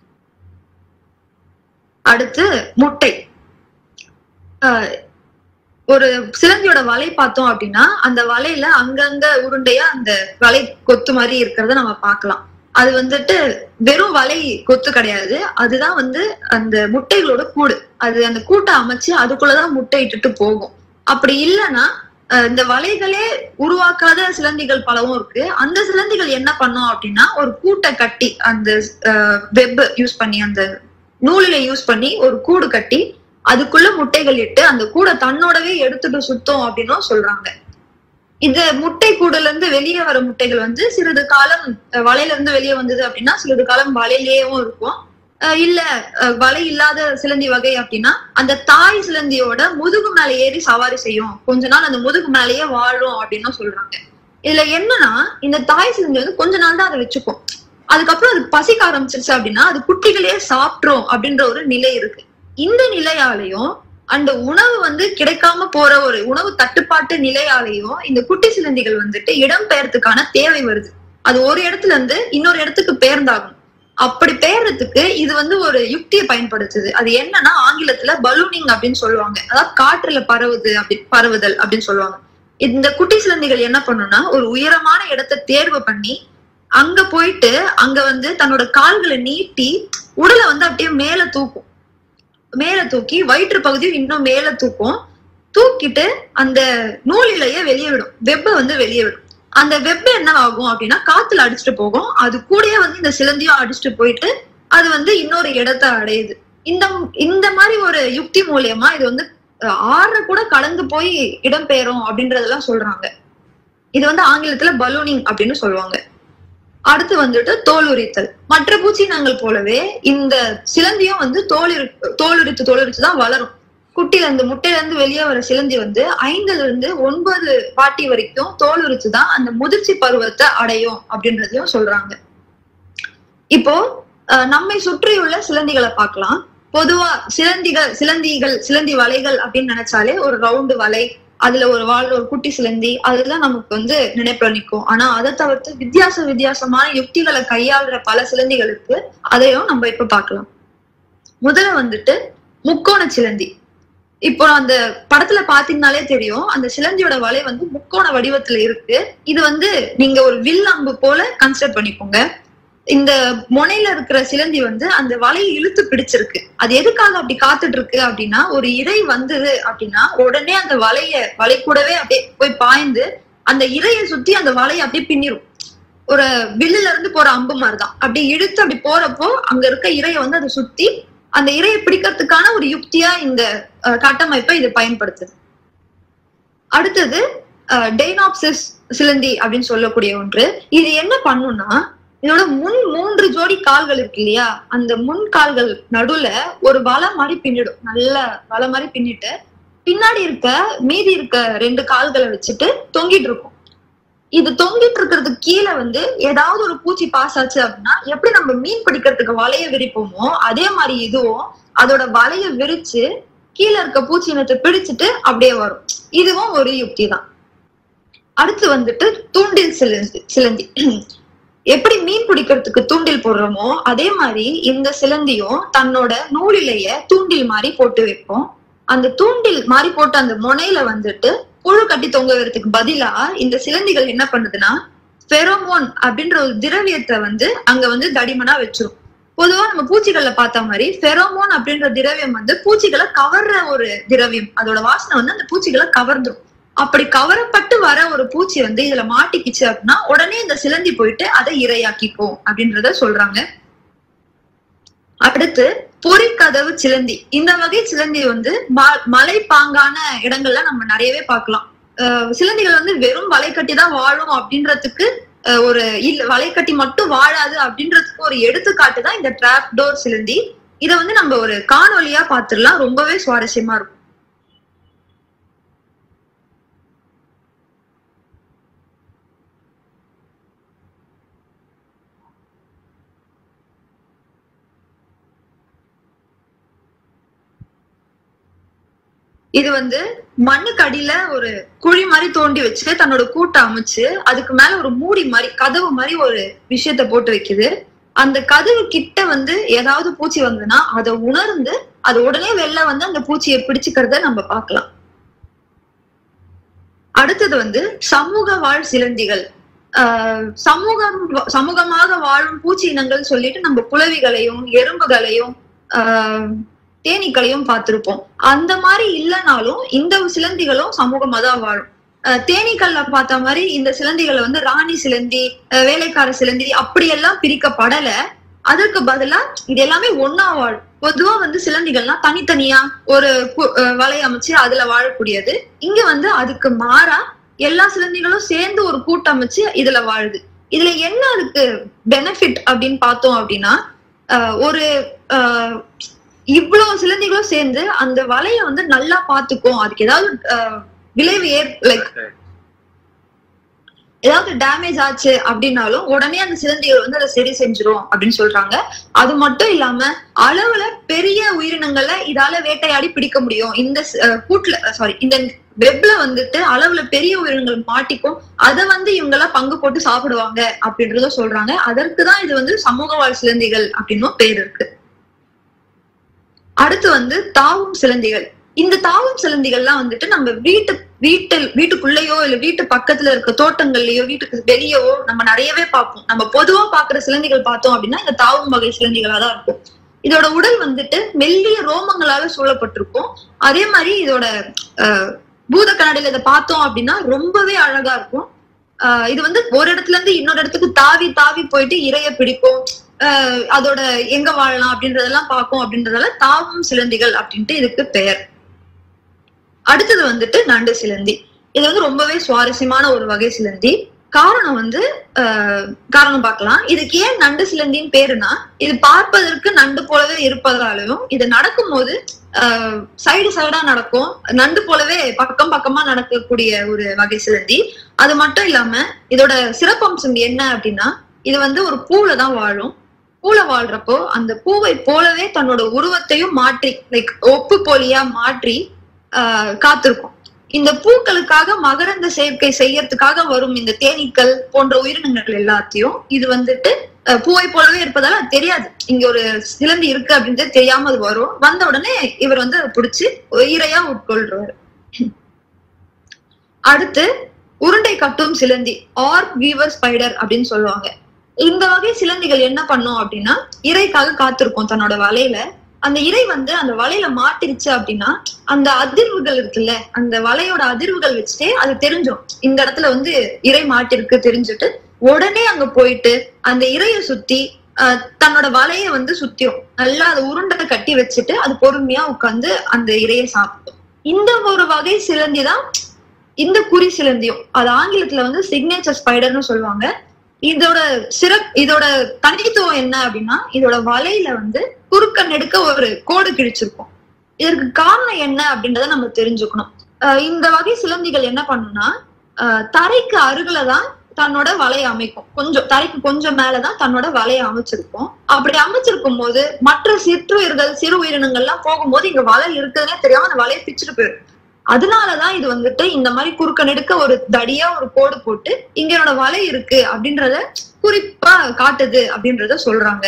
அடுத்து முட்டை ஆஹ் ஒரு சிலந்தியோட வலை பார்த்தோம் அப்படின்னா அந்த வலையில அங்கங்க உருண்டையா அந்த வலை கொத்து மாதிரி இருக்கிறத நம்ம பார்க்கலாம் அது வந்துட்டு வெறும் வலை கொத்து கிடையாது அதுதான் வந்து அந்த முட்டைகளோட கூடு அது அந்த கூட்டை அமைச்சு அதுக்குள்ளதான் முட்டை இட்டுட்டு போகும் அப்படி இல்லைன்னா அஹ் இந்த வலைகளே உருவாக்காத சிலந்திகள் பலவும் இருக்கு அந்த சிலந்திகள் என்ன பண்ணும் அப்படின்னா ஒரு கூட்டை கட்டி அந்த வெப் யூஸ் பண்ணி அந்த நூலில யூஸ் பண்ணி ஒரு கூடு கட்டி அதுக்குள்ள முட்டைகள் இட்டு அந்த கூடை தன்னோடவே எடுத்துட்டு சுத்தம் அப்படின்னும் சொல்றாங்க இந்த முட்டை கூடுல இருந்து வெளியே வர முட்டைகள் வந்து சிறிது காலம் அஹ், வலையில இருந்து வெளியே வந்தது அப்படின்னா சிறிது காலம் வலையிலேயும் இருக்கும் அஹ், இல்ல அஹ், வலை இல்லாத சிலந்தி வகை அப்படின்னா அந்த தாய் சிலந்தியோட முதுகு மேல ஏறி சவாரி செய்யும் கொஞ்ச நாள் அந்த முதுகு மேலேயே வாழும் அப்படின்னும் சொல்றாங்க இதுல என்னன்னா இந்த தாய் சிலந்தி வந்து கொஞ்ச நாள் தான் அதை வச்சுக்கும் அதுக்கப்புறம் அது பசிக்க ஆரம்பிச்சிருச்சு அப்படின்னா அது குட்டிகளே சாப்பிட்ரும் அப்படின்ற ஒரு நிலை இருக்கு இந்த நிலையாலையும் அந்த உணவு வந்து கிடைக்காம போற ஒரு உணவு தட்டுப்பாட்டு நிலையாலேயும் இந்த குட்டி சிலந்திகள் வந்துட்டு இடம் பெயர்த்துக்கான தேவை வருது அது ஒரு இடத்துல இருந்து இன்னொரு இடத்துக்கு பெயர்ந்தாகும் அப்படி பெயர்றதுக்கு இது வந்து ஒரு யுக்தியை பயன்படுத்துது அது என்னன்னா ஆங்கிலத்துல பலூனிங் அப்படின்னு சொல்லுவாங்க அதாவது காற்றுல பரவுது அப்படி பரவுதல் அப்படின்னு சொல்லுவாங்க இந்த குட்டி சிலந்திகள் என்ன பண்ணும்னா ஒரு உயரமான இடத்தை தேர்வு பண்ணி அங்க போயிட்டு அங்க வந்து தன்னோட கால்களை நீட்டி உடலை வந்து அப்படியே மேல தூக்கும் மேல தூக்கி வயிற்று பகுதியும் இன்னும் மேல தூக்கும் தூக்கிட்டு அந்த நூலிலையே வெளியே விடும் வெப்ப வந்து வெளியே விடும் அந்த வெப்ப என்ன ஆகும் அப்படின்னா காத்துல அடிச்சுட்டு போகும் அது கூடயே வந்து இந்த சிலந்தியும் அடிச்சுட்டு போயிட்டு அது வந்து இன்னொரு இடத்தை அடையுது இந்த இந்த மாதிரி ஒரு யுக்தி மூலியமா இது வந்து அஹ், ஆற கூட கலந்து போய் இடம்பெயரும் அப்படின்றதெல்லாம் சொல்றாங்க இது வந்து ஆங்கிலத்துல பலூனிங் அப்படின்னு சொல்லுவாங்க அடுத்து வந்துட்டு தோல் உரித்தல் மற்ற பூச்சினங்கள் போலவே இந்த சிலந்தியும் வந்து தோல் தோல் உரித்து தோல் உரித்து தான் வளரும் குட்டில இருந்து முட்டையில இருந்து வெளியே வர சிலந்தி வந்து ஐந்துல இருந்து ஒன்பது வாட்டி வரைக்கும் தோல் உரித்து தான் அந்த முதிர்ச்சி பருவத்தை அடையும் அப்படின்றதையும் சொல்றாங்க இப்போ அஹ், நம்மை சுற்றியுள்ள சிலந்திகளை பார்க்கலாம் பொதுவா சிலந்திகள் சிலந்திகள் சிலந்தி வலைகள் அப்படின்னு நினைச்சாலே ஒரு ரவுண்டு வலை அதுல ஒரு வாழ்ற ஒரு குட்டி சிலந்தி அதுதான் நமக்கு வந்து நினைப்புல நிக்கும் ஆனா அதை தவிர்த்து வித்தியாச வித்தியாசமான யுக்திகளை கையாளுற பல சிலந்திகளுக்கு அதையும் நம்ம இப்ப பார்க்கலாம் முதல்ல வந்துட்டு முக்கோண சிலந்தி இப்போ அந்த படத்துல பாத்தீங்கன்னாலே தெரியும் அந்த சிலந்தியோட வலை வந்து முக்கோண வடிவத்துல இருக்கு இது வந்து நீங்க ஒரு வில் அம்பு போல கன்சிடர் பண்ணிக்கோங்க இந்த முனையில இருக்கிற சிலந்தி வந்து அந்த வலையை இழுத்து பிடிச்சிருக்கு அது எதுக்காக அப்படி காத்துட்டு இருக்கு அப்படின்னா ஒரு இறை வந்தது அப்படின்னா உடனே அந்த வலைய வலை கூடவே அப்படியே போய் பாய்ந்து அந்த இரையை சுத்தி அந்த வலையை அப்படியே பின்னிரும் ஒரு வில்லுல இருந்து போற அம்பு மாதிரிதான் அப்படி இழுத்து அப்படி போறப்போ அங்க இருக்க இரையை வந்து அதை சுத்தி அந்த இரையை பிடிக்கிறதுக்கான ஒரு யுக்தியா இந்த அஹ், கட்டமைப்பை இது பயன்படுத்துது அடுத்தது டெய்னாப்சிஸ் சிலந்தி அப்படின்னு சொல்லக்கூடிய ஒன்று இது என்ன பண்ணும்னா இதோட முன் மூன்று ஜோடி கால்கள் இருக்கு இல்லையா அந்த முன் கால்கள் நடுவுல ஒரு வலை மாதிரி பின்னிடும் நல்ல வலை மாதிரி பின்னிட்டு பின்னாடி இருக்க மீதி இருக்க ரெண்டு கால்களை வச்சுட்டு தொங்கிட்டு இருக்கும் இது தொங்கிட்டு இருக்கிறதுக்கு கீழே வந்து ஏதாவது ஒரு பூச்சி பாஸ் ஆச்சு அப்படின்னா எப்படி நம்ம மீன் பிடிக்கிறதுக்கு வலைய விரிப்போமோ அதே மாதிரி இதுவும் அதோட வலைய விரிச்சு கீழே இருக்க பூச்சி இனத்தை பிடிச்சிட்டு அப்படியே வரும் இதுவும் ஒரு யுக்தி தான் அடுத்து வந்துட்டு தூண்டில் சிலந்தி சிலந்தி எப்படி மீன் பிடிக்கிறதுக்கு தூண்டில் போடுறோமோ அதே மாதிரி இந்த சிலந்தியும் தன்னோட நூலிலேய தூண்டில் மாதிரி போட்டு வைப்போம் அந்த தூண்டில் மாதிரி போட்ட அந்த முனையில வந்துட்டு புழு கட்டி தொங்க வரதுக்கு பதிலா இந்த சிலந்திகள் என்ன பண்ணுதுன்னா ஃபெரோமோன் அப்படின்ற ஒரு திரவியத்தை வந்து அங்க வந்து தடிமனா வச்சிரும் பொதுவா நம்ம பூச்சிகள்ல பார்த்த மாதிரி ஃபெரோமோன் அப்படின்ற திரவியம் வந்து பூச்சிகளை கவர்ற ஒரு திரவியம் அதோட வாசனை வந்து அந்த பூச்சிகளை கவர்ந்துரும் அப்படி கவரப்பட்டு வர ஒரு பூச்சி வந்து இதுல மாட்டிக்கிச்சு அப்படின்னா உடனே இந்த சிலந்தி போயிட்டு அதை இரையாக்கிக்கும் அப்படின்றத சொல்றாங்க அடுத்து பொறிக்கதவு சிலந்தி இந்த வகை சிலந்தி வந்து ம- மலைப்பாங்கான இடங்கள்ல நம்ம நிறையவே பார்க்கலாம் அஹ் சிலந்திகள் வந்து வெறும் வலை கட்டி தான் வாழும் அப்படின்றதுக்கு அஹ் ஒரு இல்ல வலை கட்டி மட்டும் வாழாது அப்படின்றதுக்கு ஒரு எடுத்துக்காட்டு தான் இந்த டிராப் டோர் சிலந்தி இதை வந்து நம்ம ஒரு காணொலியா பார்த்துடலாம் ரொம்பவே சுவாரஸ்யமா இருக்கும் இது வந்து மண்ணுக்கு அடியில ஒரு குழி மாதிரி தோண்டி வச்சு தன்னோட கூட்டை அமைச்சு அதுக்கு மேல ஒரு மூடி மாதிரி கதவு மாதிரி ஒரு விஷயத்த போட்டு வைக்குது அந்த கதவு கிட்ட வந்து ஏதாவது பூச்சி வந்ததுன்னா அதை உணர்ந்து அது உடனே வெளில வந்து அந்த பூச்சியை பிடிச்சுக்கிறத நம்ம பார்க்கலாம் அடுத்தது வந்து சமூக வாழ் சிலந்திகள் ஆஹ் சமூகம் சமூகமாக வாழும் பூச்சி இனங்கள் சொல்லிட்டு நம்ம புலவிகளையும் எறும்புகளையும் ஆஹ் தேனீக்களையும் பார்த்திருப்போம் அந்த மாதிரி இல்லைனாலும் இந்த சிலந்திகளும் சமூகமா தான் வாழும் அஹ் தேனீக்கள்ல பார்த்த மாதிரி இந்த சிலந்திகளை வந்து ராணி சிலந்தி அஹ் வேலைக்கார சிலந்தி அப்படியெல்லாம் பிரிக்கப்படல அதற்கு பதிலா இது எல்லாமே ஒன்னா வாழும் பொதுவா வந்து சிலந்திகள்லாம் தனித்தனியா ஒரு கு- அஹ் வலை அமைச்சு அதுல வாழக்கூடியது இங்க வந்து அதுக்கு மாறா எல்லா சிலந்திகளும் சேர்ந்து ஒரு கூட்டமைச்சு இதுல வாழுது இதுல என்ன அதுக்கு பெனிஃபிட் அப்படின்னு பார்த்தோம் அப்படின்னா அஹ் ஒரு அஹ் இவ்வளவு சிலந்திகளும் சேர்ந்து அந்த வலைய வந்து நல்லா பாத்துக்கும் அதுக்கு ஏதாவது அஹ், விளைவு ஏற் லைக் ஏதாவது டேமேஜ் ஆச்சு அப்படின்னாலும் உடனே அந்த சிலந்திகள் வந்து அதை சரி செஞ்சிரும் அப்படின்னு சொல்றாங்க அது மட்டும் இல்லாம அளவுல பெரிய உயிரினங்களை இதால வேட்டையாடி பிடிக்க முடியும் இந்த அஹ், கூட்டுல சாரி இந்த வெப்ல வந்துட்டு அளவுல பெரிய உயிரினங்கள் மாட்டிக்கும் அதை வந்து இவங்க எல்லாம் பங்கு போட்டு சாப்பிடுவாங்க அப்படின்றத சொல்றாங்க அதற்குதான் இது வந்து சமூக வாழ் சிலந்திகள் அப்படின்னும் பேர் இருக்கு அடுத்து வந்து தாவும் சிலந்திகள் இந்த தாவும் சிலந்திகள்லாம் வந்துட்டு நம்ம வீட்டு வீட்டில் வீட்டுக்குள்ளேயோ இல்ல வீட்டு பக்கத்துல இருக்க தோட்டங்கள்லயோ வீட்டுக்கு வெளியவோ நம்ம நிறையவே பார்ப்போம் நம்ம பொதுவா பாக்குற சிலந்திகள் பார்த்தோம் அப்படின்னா இந்த தாவும் வகை சிலந்திகளா தான் இருக்கும் இதோட உடல் வந்துட்டு மெல்லிய ரோமங்களால சூழப்பட்டிருக்கும் அதே மாதிரி இதோட அஹ், பூத கண்ணாடியில இதை பார்த்தோம் அப்படின்னா ரொம்பவே அழகா இருக்கும் ஆஹ் இது வந்து ஒரு இடத்துல இருந்து இன்னொரு இடத்துக்கு தாவி தாவி போயிட்டு இரைய பிடிக்கும் ஆஹ் அதோட எங்க வாழலாம் அப்படின்றதெல்லாம் பார்க்கும் அப்படின்றதால தாவும் சிலந்திகள் அப்படின்ட்டு இதுக்கு பெயர் அடுத்தது வந்துட்டு நண்டு சிலந்தி இது வந்து ரொம்பவே சுவாரஸ்யமான ஒரு வகை சிலந்தி காரணம் வந்து ஆஹ் காரணம் பார்க்கலாம் இதுக்கு ஏன் நண்டு சிலந்தின்னு பேருனா இது பார்ப்பதற்கு நண்டு போலவே இருப்பதாலையும் இது நடக்கும்போது சைடு சைடா நடக்கும் நண்டு போலவே பக்கம் பக்கமா நடக்கக்கூடிய ஒரு வகை சிலந்தி அது மட்டும் இல்லாம இதோட சிறப்பம்சம் என்ன அப்படின்னா இது வந்து ஒரு பூல தான் வாழும் பூல வாழ்றப்போ அந்த பூவை போலவே தன்னோட உருவத்தையும் மாற்றி லைக் ஒப்பு போலியா மாற்றி ஆஹ் காத்திருக்கும் இந்த பூக்களுக்காக மகரந்த சேர்க்கை செய்யறதுக்காக வரும் இந்த தேனீக்கள் போன்ற உயிரினங்கள் எல்லாத்தையும் இது வந்துட்டு அஹ், பூவை போலவே இருப்பதால அது தெரியாது இங்க ஒரு சிலந்தி இருக்கு அப்படின்றது தெரியாம அது வரும் வந்த உடனே இவர் வந்து அதை பிடிச்சி இரையா உட்கொள்றாரு அடுத்து உருண்டை கட்டும் சிலந்தி ஆர் வீவர் ஸ்பைடர் அப்படின்னு சொல்லுவாங்க இந்த வகை சிலந்திகள் என்ன பண்ணும் அப்படின்னா இறைக்காக காத்திருக்கும் தன்னோட வலையில அந்த இறை வந்து அந்த வலையில மாட்டிருச்சு அப்படின்னா அந்த அதிர்வுகள் இருக்குல்ல அந்த வலையோட அதிர்வுகள் வச்சுட்டே அது தெரிஞ்சிடும் இந்த இடத்துல வந்து இறை மாட்டிருக்கு தெரிஞ்சுட்டு உடனே அங்க போயிட்டு அந்த இரைய சுத்தி அஹ், தன்னோட வலைய வந்து சுத்திரும் நல்லா அதை உருண்டை கட்டி வச்சுட்டு அது பொறுமையா உட்கார்ந்து அந்த இரையை சாப்பிடும் இந்த ஒரு வகை சிலந்தி தான் இந்த குறி சிலந்தியும் அது ஆங்கிலத்துல வந்து சிக்னேச்சர் ஸ்பைடர்னு சொல்லுவாங்க இதோட சிறப் இதோட தனித்துவம் என்ன அப்படின்னா இதோட வலையில வந்து குறுக்க நெடுக்க ஒரு கோடு கிழிச்சிருக்கும் இதற்கு காரணம் என்ன அப்படின்றத நம்ம தெரிஞ்சுக்கணும் அஹ் இந்த வகை சிலந்திகள் என்ன பண்ணும்னா அஹ் தரைக்கு அருகில தான் தன்னோட வலையை அமைக்கும் கொஞ்சம் தரைக்கு கொஞ்சம் மேலதான் தன்னோட வலையை அமைச்சிருக்கும் அப்படி அமைச்சிருக்கும் போது மற்ற சிற்றுயிர்கள் சிறு உயிரினங்கள்லாம் போகும்போது இங்க வலை இருக்குதுன்னே தெரியாம அந்த வலையை பிச்சுட்டு போயிடும் அதனாலதான் இது வந்துட்டு இந்த மாதிரி குறுக்க நெடுக்க ஒரு தடியா ஒரு கோடு போட்டு இங்க என்னோட வலை இருக்கு அப்படின்றத குறிப்பா காட்டுது அப்படின்றத சொல்றாங்க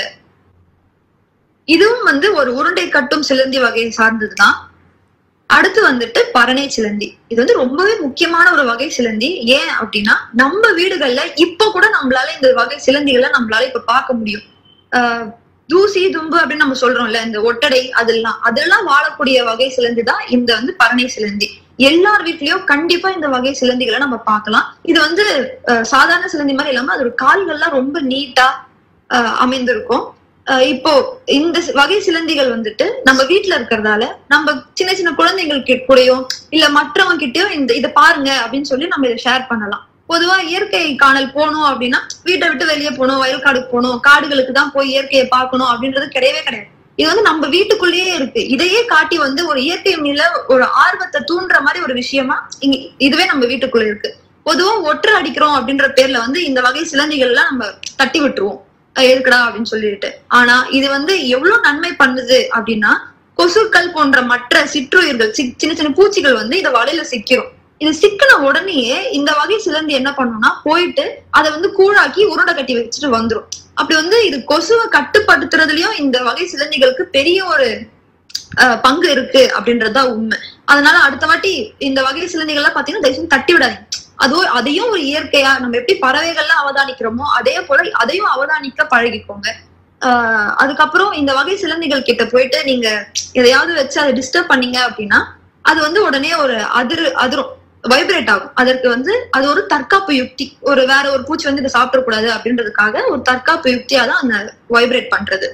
இதுவும் வந்து ஒரு உருண்டை கட்டும் சிலந்தி வகையை சார்ந்ததுதான் அடுத்து வந்துட்டு பரணை சிலந்தி இது வந்து ரொம்பவே முக்கியமான ஒரு வகை சிலந்தி ஏன் அப்படின்னா நம்ம வீடுகள்ல இப்ப கூட நம்மளால இந்த வகை சிலந்திகளை நம்மளால இப்ப பார்க்க முடியும் ஆஹ் தூசி தும்பு அப்படின்னு நம்ம சொல்றோம்ல இந்த ஒட்டடை அதெல்லாம் அதெல்லாம் வாழக்கூடிய வகை சிலந்தி தான் இந்த வந்து பரணை சிலந்தி எல்லார் வீட்லயும் கண்டிப்பா இந்த வகை சிலந்திகளை நம்ம பார்க்கலாம் இது வந்து அஹ், சாதாரண சிலந்தி மாதிரி இல்லாம அதோட கால்கள்லாம் ரொம்ப நீட்டா அமைந்திருக்கும் அஹ், இப்போ இந்த சி- வகை சிலந்திகள் வந்துட்டு நம்ம வீட்ல இருக்கிறதால நம்ம சின்ன சின்ன குழந்தைங்களுக்கு கூடயும் இல்ல மற்றவங்க கிட்டயும் இந்த இதை பாருங்க அப்படின்னு சொல்லி நம்ம இதை ஷேர் பண்ணலாம் பொதுவா இயற்கை காணல் போகணும் அப்படின்னா வீட்டை விட்டு வெளியே போகணும் வயல்காடுக்கு போகணும் காடுகளுக்கு தான் போய் இயற்கையை பார்க்கணும் அப்படின்றது கிடையவே கிடையாது இது வந்து நம்ம வீட்டுக்குள்ளேயே இருக்கு இதையே காட்டி வந்து ஒரு இயற்கை மேல ஒரு ஆர்வத்தை தூண்டுற மாதிரி ஒரு விஷயமா இங்க இதுவே நம்ம வீட்டுக்குள்ள இருக்கு பொதுவா ஒற்று அடிக்கிறோம் அப்படின்ற பேர்ல வந்து இந்த வகை சிலந்திகள் எல்லாம் நம்ம தட்டி விட்டுருவோம் அஹ் எதுக்குடா அப்படின்னு சொல்லிட்டு ஆனா இது வந்து எவ்வளவு நன்மை பண்ணுது அப்படின்னா கொசுக்கள் போன்ற மற்ற சிற்றுயிர்கள் சி- சின்ன சின்ன பூச்சிகள் வந்து இத வலையில சிக்கிரும் இது சிக்கின உடனேயே இந்த வகை சிலந்தி என்ன பண்ணும்னா போயிட்டு அதை வந்து கூழாக்கி உருண்டை கட்டி வச்சுட்டு வந்துரும் அப்படி வந்து இது கொசுவை கட்டுப்படுத்துறதுலயும் இந்த வகை சிலந்திகளுக்கு பெரிய ஒரு அஹ், பங்கு இருக்கு அப்படின்றதுதான் உண்மை அதனால அடுத்த வாட்டி இந்த வகை சிலந்திகள்லாம் பாத்தீங்கன்னா தயவு செஞ்சு தட்டி விடாதீங்க அதுவும் அதையும் ஒரு இயற்கையா நம்ம எப்படி பறவைகள்லாம் அவதானிக்கிறோமோ அதே போல அதையும் அவதானிக்க பழகிக்கோங்க ஆஹ் அதுக்கப்புறம் இந்த வகை சிலந்திகள் கிட்ட போயிட்டு நீங்க எதையாவது வச்சு அதை டிஸ்டர்ப் பண்ணீங்க அப்படின்னா அது வந்து உடனே ஒரு அதிரு அதிரும் வைப்ரேட் ஆகும் அதற்கு வந்து அது ஒரு தற்காப்பு யுக்தி ஒரு வேற ஒரு பூச்சி வந்து இதை சாப்பிடக்கூடாது அப்படின்றதுக்காக ஒரு தற்காப்பு யுக்தியா தான் அந்த வைப்ரேட் பண்றது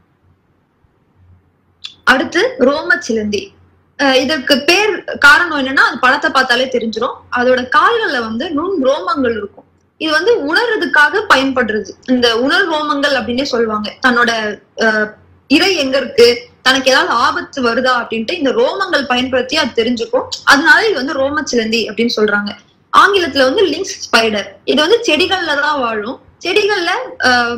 அடுத்து ரோம சிலந்தி அஹ் இதற்கு பேர் காரணம் என்னன்னா அது படத்தை பார்த்தாலே தெரிஞ்சிரும் அதோட கால்கள்ல வந்து நுண் ரோமங்கள் இருக்கும் இது வந்து உணர்றதுக்காக பயன்படுறது இந்த உணர் ரோமங்கள் அப்படின்னே சொல்லுவாங்க தன்னோட அஹ், இறை எங்க இருக்கு தனக்கு ஏதாவது ஆபத்து வருதா அப்படின்ட்டு இந்த ரோமங்கள் பயன்படுத்தி அது தெரிஞ்சுக்கும் அதனால இது வந்து ரோம சிலந்தி அப்படின்னு சொல்றாங்க ஆங்கிலத்துல வந்து லிங்க்ஸ் ஸ்பைடர் இது வந்து செடிகள்ல தான் வாழும் செடிகள்ல ஆஹ்,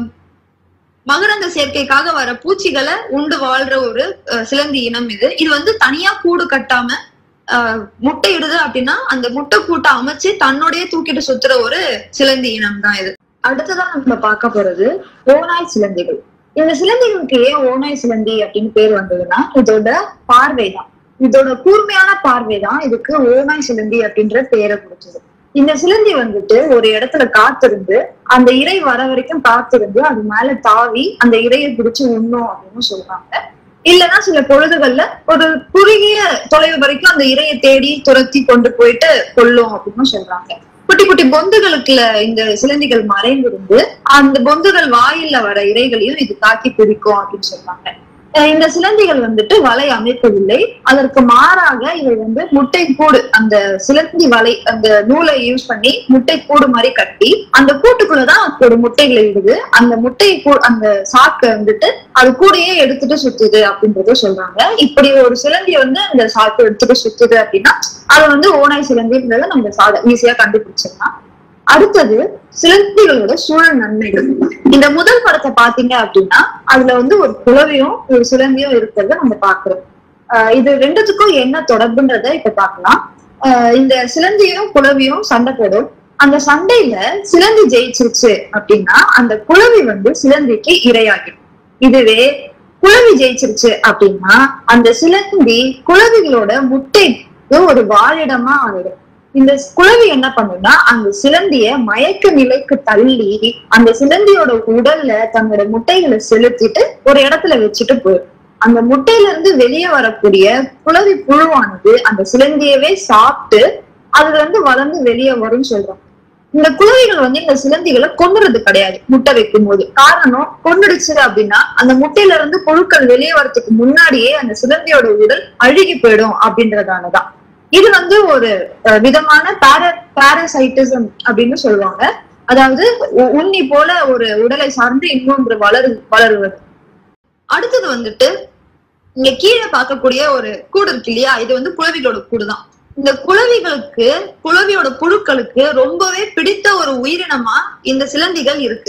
மகரந்த சேர்க்கைக்காக வர பூச்சிகளை உண்டு வாழ்ற ஒரு அஹ், சிலந்தி இனம் இது இது வந்து தனியா கூடு கட்டாம ஆஹ், முட்டை இடுது அப்படின்னா அந்த முட்டை கூட்டை அமைச்சு தன்னோடயே தூக்கிட்டு சுத்துற ஒரு சிலந்தி இனம் தான் இது அடுத்ததான் நம்ம பார்க்க போறது ஓநாய் சிலந்திகள் இந்த சிலந்திகளுக்கு ஏன் ஓநாய் சிலந்தி அப்படின்னு பேர் வந்ததுன்னா இதோட பார்வை தான் இதோட கூர்மையான பார்வை தான் இதுக்கு ஓநாய் சிலந்தி அப்படின்ற பேரை கொடுத்தது இந்த சிலந்தி வந்துட்டு ஒரு இடத்துல காத்திருந்து அந்த இறை வர வரைக்கும் காத்திருந்து அது மேல தாவி அந்த இரையை பிடிச்சு உண்ணும் அப்படின்னு சொல்றாங்க இல்லைன்னா சில பொழுதுகள்ல ஒரு குறுகிய தொலைவு வரைக்கும் அந்த இரையை தேடி துரத்தி கொண்டு போயிட்டு கொல்லும் அப்படின்னு சொல்றாங்க குட்டி குட்டி பொந்துகளுக்குள்ள இந்த சிலந்திகள் மறைந்திருந்து அந்த பொந்துகள் வாயில்ல வர இரைகளையும் இது தாக்கி பிடிக்கும் அப்படின்னு சொல்றாங்க அஹ் இந்த சிலந்திகள் வந்துட்டு வலை அமைப்பதில்லை அதற்கு மாறாக இவை வந்து முட்டை கூடு அந்த சிலந்தி வலை அந்த நூலை யூஸ் பண்ணி முட்டை கூடு மாதிரி கட்டி அந்த கூட்டுக்குள்ளதான் அதோட முட்டைகளை இடுது அந்த முட்டை கூ அந்த சாக்கை வந்துட்டு அது கூடயே எடுத்துட்டு சுத்துது அப்படின்றத சொல்றாங்க இப்படி ஒரு சிலந்தி வந்து அந்த சாக்கு எடுத்துட்டு சுத்துது அப்படின்னா அது வந்து ஓனாய் சிலந்தின்றத நம்ம சாத ஈஸியா கண்டுபிடிச்சிடலாம் அடுத்தது சிலந்திகளோட சூழல் நன்மைகள் இந்த முதல் படத்தை பாத்தீங்க அப்படின்னா அதுல வந்து ஒரு குளவியும் ஒரு சிலந்தியும் இருக்கிறத நம்ம பாக்குறோம் ஆஹ் இது ரெண்டுத்துக்கும் என்ன தொடர்புன்றத இப்ப பார்க்கலாம் ஆஹ் இந்த சிலந்தியும் குளவியும் சண்டை போடும் அந்த சண்டையில சிலந்தி ஜெயிச்சிருச்சு அப்படின்னா அந்த குளவி வந்து சிலந்திக்கு இரையாகிடும் இதுவே குளவி ஜெயிச்சிருச்சு அப்படின்னா அந்த சிலந்தி குளவிகளோட முட்டைக்கு ஒரு வாழிடமா ஆயிடும் இந்த குளவி என்ன பண்ணும்னா அந்த சிலந்திய மயக்க நிலைக்கு தள்ளி அந்த சிலந்தியோட உடல்ல தன்னோட முட்டைகளை செலுத்திட்டு ஒரு இடத்துல வச்சுட்டு போயிடும் அந்த முட்டையில இருந்து வெளியே வரக்கூடிய குளவி புழுவானது அந்த சிலந்தியவே சாப்பிட்டு அதுல இருந்து வளர்ந்து வெளியே வரும்னு சொல்றாங்க இந்த குளவிகள் வந்து இந்த சிலந்திகளை கொன்னுறது கிடையாது முட்டை வைக்கும் போது காரணம் கொன்னுடுச்சு அப்படின்னா அந்த முட்டையில இருந்து புழுக்கள் வெளியே வரதுக்கு முன்னாடியே அந்த சிலந்தியோட உடல் அழுகி போயிடும் அப்படின்றதாலதான் இது வந்து ஒரு அஹ், விதமான பார பாரசைட்டிசம் அப்படின்னு சொல்லுவாங்க அதாவது உ- உண்ணி போல ஒரு உடலை சார்ந்து இன்னொன்று வளரு வளருவது அடுத்தது வந்துட்டு இங்க கீழே பார்க்கக்கூடிய ஒரு கூடு இருக்கு இல்லையா இது வந்து குளவிகளோட கூடு தான் இந்த குளவிகளுக்கு குளவியோட புழுக்களுக்கு ரொம்பவே பிடித்த ஒரு உயிரினமா இந்த சிலந்திகள் இருக்கு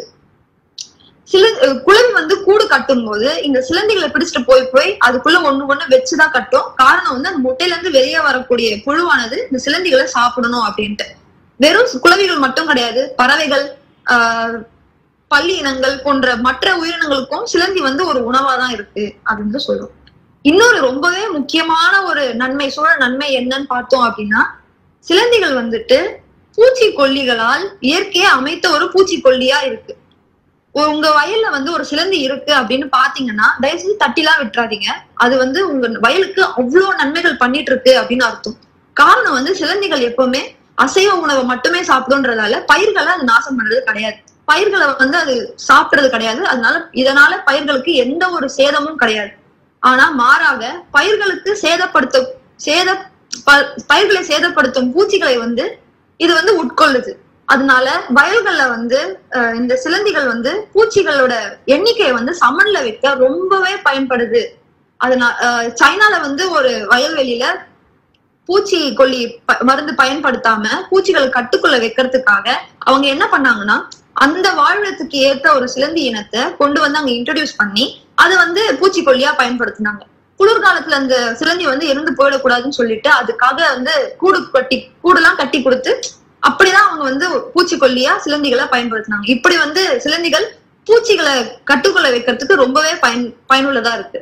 சில அஹ் குளவி வந்து கூடு கட்டும் போது இந்த சிலந்திகளை பிடிச்சிட்டு போய் போய் அதுக்குள்ள ஒண்ணு ஒண்ணு வச்சுதான் கட்டும் காரணம் வந்து அந்த முட்டையில இருந்து வெளியே வரக்கூடிய புழுவானது இந்த சிலந்திகளை சாப்பிடணும் அப்படின்ட்டு வெறும் குளவிகள் மட்டும் கிடையாது பறவைகள் ஆஹ் பள்ளி இனங்கள் போன்ற மற்ற உயிரினங்களுக்கும் சிலந்தி வந்து ஒரு உணவா தான் இருக்கு அப்படின்னு சொல்றோம் இன்னொரு ரொம்பவே முக்கியமான ஒரு நன்மை சூழல் நன்மை என்னன்னு பார்த்தோம் அப்படின்னா சிலந்திகள் வந்துட்டு பூச்சிக்கொல்லிகளால் இயற்கையை அமைத்த ஒரு பூச்சிக்கொல்லியா இருக்கு உங்க வயல்ல வந்து ஒரு சிலந்தி இருக்கு அப்படின்னு பாத்தீங்கன்னா தயவு செஞ்சு தட்டிலாம் விட்டுறாதீங்க அது வந்து உங்க வயலுக்கு அவ்வளவு நன்மைகள் பண்ணிட்டு இருக்கு அப்படின்னு அர்த்தம் காரணம் வந்து சிலந்திகள் எப்பவுமே அசைவ உணவை மட்டுமே சாப்பிடுன்றதால பயிர்களை அது நாசம் பண்றது கிடையாது பயிர்களை வந்து அது சாப்பிடுறது கிடையாது அதனால இதனால பயிர்களுக்கு எந்த ஒரு சேதமும் கிடையாது ஆனா மாறாக பயிர்களுக்கு சேதப்படுத்த சேத ப- பயிர்களை சேதப்படுத்தும் பூச்சிகளை வந்து இது வந்து உட்கொள்ளுது அதனால வயல்கள்ல வந்து அஹ், இந்த சிலந்திகள் வந்து பூச்சிகளோட எண்ணிக்கையை வந்து சமன்ல வைக்க ரொம்பவே பயன்படுது அதனால அஹ், சைனால வந்து ஒரு வயல்வெளியில பூச்சி கொல்லி ப- மருந்து பயன்படுத்தாம பூச்சிகளை கட்டுக்குள்ள வைக்கிறதுக்காக அவங்க என்ன பண்ணாங்கன்னா அந்த வாழ்வதற்கு ஏத்த ஒரு சிலந்தி இனத்தை கொண்டு வந்து அங்க இன்ட்ரடியூஸ் பண்ணி அதை வந்து பூச்சிக்கொல்லியா பயன்படுத்தினாங்க குளிர்காலத்துல அந்த சிலந்தி வந்து இறந்து போயிடக்கூடாதுன்னு சொல்லிட்டு அதுக்காக வந்து கூடு கட்டி கூடுலாம் கட்டி கொடுத்து அப்படிதான் அவங்க வந்து பூச்சிக்கொல்லியா சிலந்திகளை பயன்படுத்தினாங்க இப்படி வந்து சிலந்திகள் பூச்சிகளை கட்டுக்குள்ள வைக்கிறதுக்கு ரொம்பவே பயன் பயனுள்ளதா இருக்கு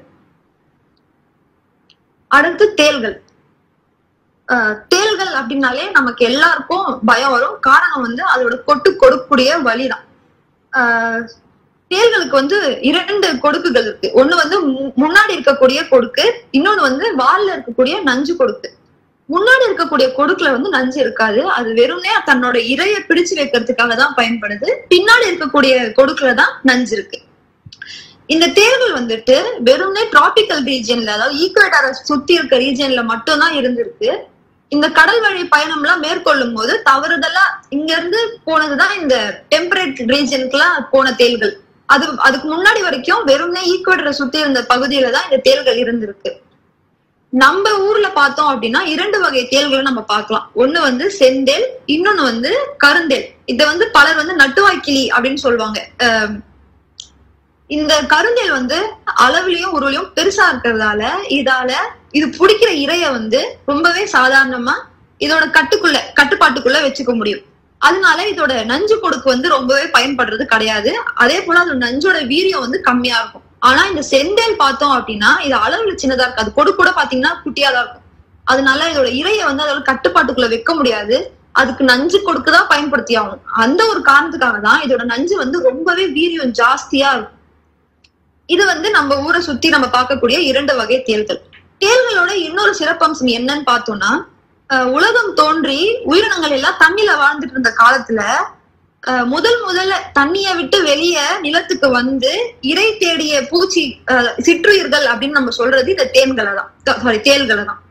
அடுத்து தேள்கள் ஆஹ் தேள்கள் அப்படின்னாலே நமக்கு எல்லாருக்கும் பயம் வரும் காரணம் வந்து அதோட கொட்டு கொடுக்கக்கூடிய வலிதான் ஆஹ் தேள்களுக்கு வந்து இரண்டு கொடுக்குகள் இருக்கு ஒண்ணு வந்து மு- முன்னாடி இருக்கக்கூடிய கொடுக்கு இன்னொன்னு வந்து வால்ல இருக்கக்கூடிய நஞ்சு கொடுக்கு முன்னாடி இருக்கக்கூடிய கொடுக்குல வந்து நஞ்சு இருக்காது அது வெறும்னே தன்னோட இரையை பிடிச்சு வைக்கிறதுக்காக தான் பயன்படுது பின்னாடி இருக்கக்கூடிய கொடுக்குல தான் நஞ்சு இருக்கு இந்த தேள்கள் வந்துட்டு வெறும்னே டிராபிக்கல் ரீஜன்ல அதாவது ஈக்குவேட்டரை சுத்தி இருக்க ரீஜன்ல மட்டும்தான் இருந்திருக்கு இந்த கடல் வழி பயணம் எல்லாம் மேற்கொள்ளும் போது தவறுதலா இங்க இருந்து போனதுதான் இந்த டெம்பரேட் ரீஜனுக்குலாம் போன தேள்கள் அது அதுக்கு முன்னாடி வரைக்கும் வெறும்னே ஈக்குவேட்டரை சுத்தி இருந்த பகுதியில தான் இந்த தேள்கள் இருந்திருக்கு நம்ம ஊர்ல பார்த்தோம் அப்படின்னா இரண்டு வகை தேள்களை நம்ம பார்க்கலாம் ஒண்ணு வந்து செந்தேல் இன்னொன்னு வந்து கருந்தேல் இத வந்து பலர் வந்து நட்டுவாய்க்கிளி அப்படின்னு சொல்லுவாங்க அஹ் இந்த கருந்தேல் வந்து அளவுலயும் உருவிலையும் பெருசா இருக்கிறதால இதால இது பிடிக்கிற இரைய வந்து ரொம்பவே சாதாரணமா இதோட கட்டுக்குள்ள கட்டுப்பாட்டுக்குள்ள வச்சுக்க முடியும் அதனால இதோட நஞ்சு கொடுக்கு வந்து ரொம்பவே பயன்படுறது கிடையாது அதே போல அதோட நஞ்சோட வீரியம் வந்து கம்மியா இருக்கும் ஆனா இந்த செந்தேல் பார்த்தோம் அப்படின்னா இது அளவுல சின்னதா இருக்காது கொடு கூட பாத்தீங்கன்னா குட்டியா தான் இருக்கும் அதனால இதோட இரைய வந்து அதோட கட்டுப்பாட்டுக்குள்ள வைக்க முடியாது அதுக்கு நஞ்சு கொடுக்குதான் பயன்படுத்தி ஆகணும் அந்த ஒரு காரணத்துக்காக தான் இதோட நஞ்சு வந்து ரொம்பவே வீரியம் ஜாஸ்தியா இருக்கும் இது வந்து நம்ம ஊரை சுத்தி நம்ம பார்க்கக்கூடிய இரண்டு வகை தேள்கள் தேள்களோட இன்னொரு சிறப்பம்சம் என்னன்னு பார்த்தோம்னா அஹ் உலகம் தோன்றி உயிரினங்கள் எல்லாம் தண்ணில வாழ்ந்துட்டு இருந்த காலத்துல அஹ் முதல் முதல்ல தண்ணிய விட்டு வெளிய நிலத்துக்கு வந்து இறை தேடிய பூச்சி அஹ் சிற்றுயிர்கள் அப்படின்னு நம்ம சொல்றது இந்த தேன்களை தான் சாரி தேள்களை தான்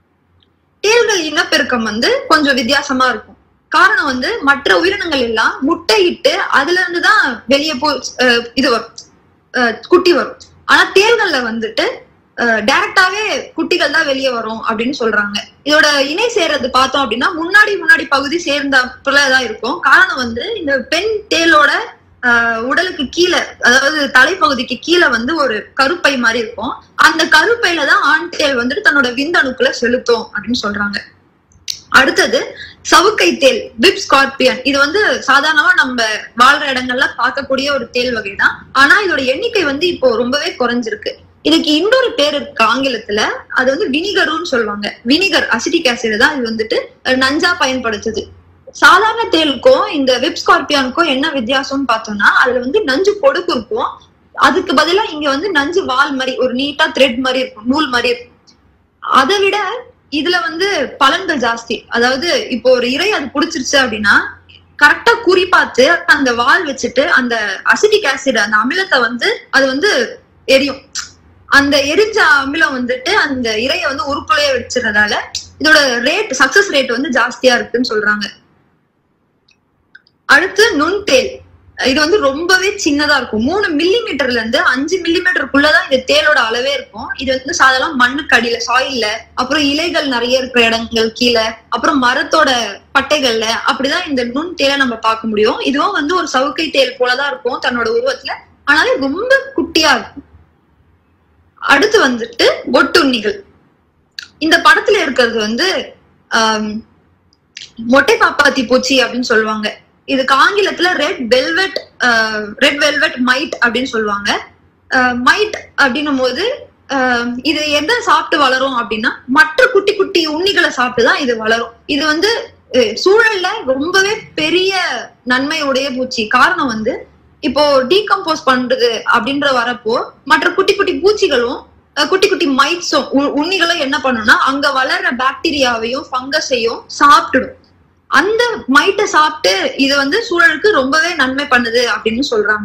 தேள்கள் இனப்பெருக்கம் வந்து கொஞ்சம் வித்தியாசமா இருக்கும் காரணம் வந்து மற்ற உயிரினங்கள் எல்லாம் முட்டையிட்டு அதுல இருந்து தான் வெளியே போ அஹ் இது வரும் அஹ் குட்டி வரும் ஆனா தேள்கள்ல வந்துட்டு டைரக்டாவே குட்டிகள் தான் வெளியே வரும் அப்படின்னு சொல்றாங்க இதோட இணை சேர்றது பார்த்தோம் அப்படின்னா முன்னாடி முன்னாடி பகுதி சேர்ந்தாப்புலதான் இருக்கும் காரணம் வந்து இந்த பெண் தேளோட ஆஹ் உடலுக்கு கீழே அதாவது தலைப்பகுதிக்கு கீழே வந்து ஒரு கருப்பை மாதிரி இருக்கும் அந்த கருப்பையில தான் ஆண் தேள் வந்துட்டு தன்னோட விந்தணுக்களை செலுத்தும் அப்படின்னு சொல்றாங்க அடுத்தது சவுக்கை தேள் பிப் ஸ்கார்பியன் இது வந்து சாதாரணமா நம்ம வாழ்ற இடங்கள்ல பார்க்கக்கூடிய ஒரு தேள் வகை தான் ஆனா இதோட எண்ணிக்கை வந்து இப்போ ரொம்பவே குறைஞ்சிருக்கு இதுக்கு இன்னொரு பேர் இருக்கு ஆங்கிலத்துல அது வந்து வினிகருன்னு சொல்லுவாங்க வினிகர் அசிட்டிக் ஆசிட் தான் இது வந்துட்டு அஹ், நஞ்சா பயன்படுத்துது சாதாரண தேளுக்கும் இந்த வெப் ஸ்கார்பியானுக்கும் என்ன வித்தியாசம்னு பார்த்தோம்னா அதுல வந்து நஞ்சு கொடுக்கு இருக்கும் அதுக்கு பதிலா இங்க வந்து நஞ்சு வால் மாதிரி ஒரு நீட்டா த்ரெட் மாதிரி இருக்கும் நூல் மாதிரி இருக்கும் அதை விட இதுல வந்து பலன்கள் ஜாஸ்தி அதாவது இப்போ ஒரு இறை அது புடிச்சிருச்சு அப்படின்னா கரெக்டா குறி பார்த்து அந்த வால் வச்சுட்டு அந்த அசிட்டிக் ஆசிட் அந்த அமிலத்தை வந்து அது வந்து எரியும் அந்த எரிஞ்ச அமிலம் வந்துட்டு அந்த இறைய வந்து உருக்குலைய வச்சிருந்ததால இதோட ரேட் சக்சஸ் ரேட் வந்து ஜாஸ்தியா இருக்குன்னு சொல்றாங்க அடுத்து நுண்தேல் இது வந்து ரொம்பவே சின்னதா இருக்கும் மூணு மில்லி மீட்டர்ல இருந்து அஞ்சு மில்லி மீட்டருக்குள்ளதான் இந்த தேலோட அளவே இருக்கும் இது வந்து சாதாரண மண்ணுக்கு அடியில சாயில்ல அப்புறம் இலைகள் நிறைய இருக்கிற இடங்கள் கீழே அப்புறம் மரத்தோட பட்டைகள்ல அப்படிதான் இந்த நுண் தேலை நம்ம பார்க்க முடியும் இதுவும் வந்து ஒரு சவுக்கை தேல் போலதான் இருக்கும் தன்னோட உருவத்துல ஆனாலும் ரொம்ப குட்டியா இருக்கும் அடுத்து வந்துட்டு ஒட்டுண்ணிகள் இந்த படத்துல இருக்கிறது வந்து ஆம், மொட்டை பாப்பாத்தி பூச்சி அப்படின்னு சொல்லுவாங்க இதுக்கு ஆங்கிலத்துல red velvet red velvet mite அப்படின்னு சொல்லுவாங்க மைட் அப்படின்னும் போது ஆஹ் இது எதை சாப்பிட்டு வளரும் அப்படின்னா மற்ற குட்டி குட்டி உண்ணிகளை சாப்பிட்டு தான் இது வளரும் இது வந்து அஹ், சூழல்ல ரொம்பவே பெரிய நன்மையுடைய பூச்சி காரணம் வந்து இப்போ டீகம்போஸ் பண்றது அப்படின்ற வரப்போ மற்ற குட்டி குட்டி பூச்சிகளும் அஹ், குட்டி குட்டி மைட்ஸும் உண்ணிகளும் என்ன பண்ணும்னா அங்க வளர்ற பாக்டீரியாவையும் ஃபங்கஸையும் சாப்பிட்டுடும் அந்த மைட்டை சாப்பிட்டு இது வந்து சூழலுக்கு ரொம்பவே நன்மை பண்ணுது அப்படின்னு சொல்றாங்க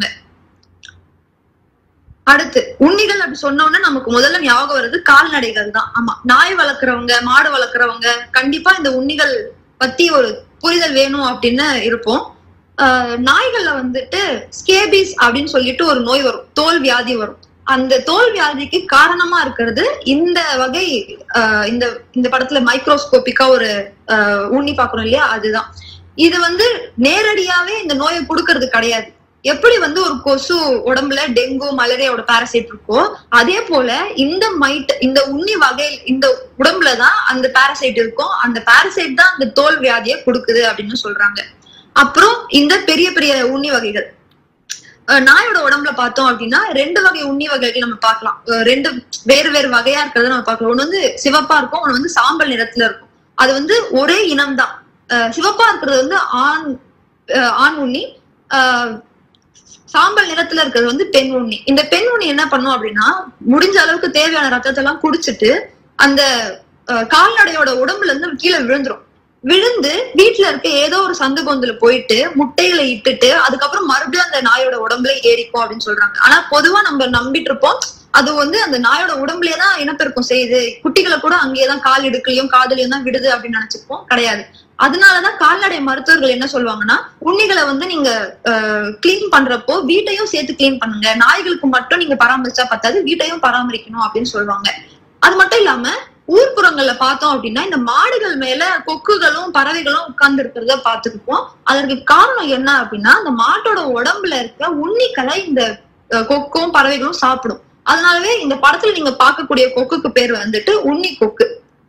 அடுத்து உண்ணிகள் அப்படி சொன்ன உடனே நமக்கு முதல்ல ஞாபகம் வர்றது கால்நடைகள் தான் ஆமா நாய் வளர்க்குறவங்க மாடு வளர்க்குறவங்க கண்டிப்பா இந்த உண்ணிகள் பத்தி ஒரு புரிதல் வேணும் அப்படின்னு இருப்போம் ஆஹ் நாய்கள்ல வந்துட்டு ஸ்கேபிஸ் அப்படின்னு சொல்லிட்டு ஒரு நோய் வரும் தோல் வியாதி வரும் அந்த தோல் வியாதிக்கு காரணமா இருக்கிறது இந்த வகை ஆஹ் இந்த இந்த படத்துல மைக்ரோஸ்கோபிக்கா ஒரு ஆஹ் உண்ணி பாக்குறோம் இல்லையா அதுதான் இது வந்து நேரடியாவே இந்த நோயை கொடுக்கறது கிடையாது எப்படி வந்து ஒரு கொசு உடம்புல டெங்கு மலேரியாவோட பாரசைட் இருக்கோ அதே போல இந்த மைட் இந்த உண்ணி வகை இந்த உடம்புலதான் அந்த பாரசைட் இருக்கும் அந்த பாரசைட் தான் அந்த தோல் வியாதியை கொடுக்குது அப்படின்னு சொல்றாங்க அப்புறம் இந்த பெரிய பெரிய உண்ணி வகைகள் அஹ் நாயோட உடம்புல பார்த்தோம் அப்படின்னா ரெண்டு வகை உண்ணி வகைகள் நம்ம பார்க்கலாம் அஹ் ரெண்டு வேறு வேறு வகையா இருக்கிறத நம்ம பார்க்கலாம் ஒண்ணு வந்து சிவப்பா இருக்கும் ஒண்ணு வந்து சாம்பல் நிறத்துல இருக்கும் அது வந்து ஒரே இனம் தான் சிவப்பா இருக்கிறது வந்து ஆண் அஹ் ஆண் உண்ணி ஆஹ் சாம்பல் நிறத்துல இருக்கிறது வந்து பெண் உண்ணி இந்த பெண் உண்ணி என்ன பண்ணும் அப்படின்னா முடிஞ்ச அளவுக்கு தேவையான ரத்தத்தை எல்லாம் குடிச்சிட்டு அந்த அஹ், கால்நடையோட உடம்புல இருந்து கீழே விழுந்துரும் விழுந்து வீட்டுல இருக்க ஏதோ ஒரு சந்து பொந்துல போயிட்டு முட்டைகளை இட்டுட்டு அதுக்கப்புறம் மறுபடியும் அந்த நாயோட உடம்புல ஏறிக்கும் அப்படின்னு சொல்றாங்க ஆனா பொதுவா நம்ம நம்பிட்டு இருப்போம் அது வந்து அந்த நாயோட உடம்புலயே தான் இனப்பெருக்கம் செய்யுது குட்டிகளை கூட அங்கேயேதான் கால் இடுக்கலையும் காதலையும் தான் விடுது அப்படின்னு நினைச்சுப்போம் கிடையாது அதனாலதான் கால்நடை மருத்துவர்கள் என்ன சொல்லுவாங்கன்னா உண்ணிகளை வந்து நீங்க கிளீன் பண்றப்போ வீட்டையும் சேர்த்து கிளீன் பண்ணுங்க நாய்களுக்கு மட்டும் நீங்க பராமரிச்சா பத்தாது வீட்டையும் பராமரிக்கணும் அப்படின்னு சொல்லுவாங்க அது மட்டும் இல்லாம ஊர்ப்புறங்கள்ல பார்த்தோம் அப்படின்னா இந்த மாடுகள் மேல கொக்குகளும் பறவைகளும் உட்கார்ந்து இருக்கிறத பார்த்துருப்போம் அதற்கு காரணம் என்ன அப்படின்னா அந்த மாட்டோட உடம்புல இருக்கிற உண்ணிக்களை இந்த அஹ், கொக்கும் பறவைகளும் சாப்பிடும் அதனாலவே இந்த படத்துல நீங்க பார்க்கக்கூடிய கொக்குக்கு பேர் வந்துட்டு உண்ணி கொக்கு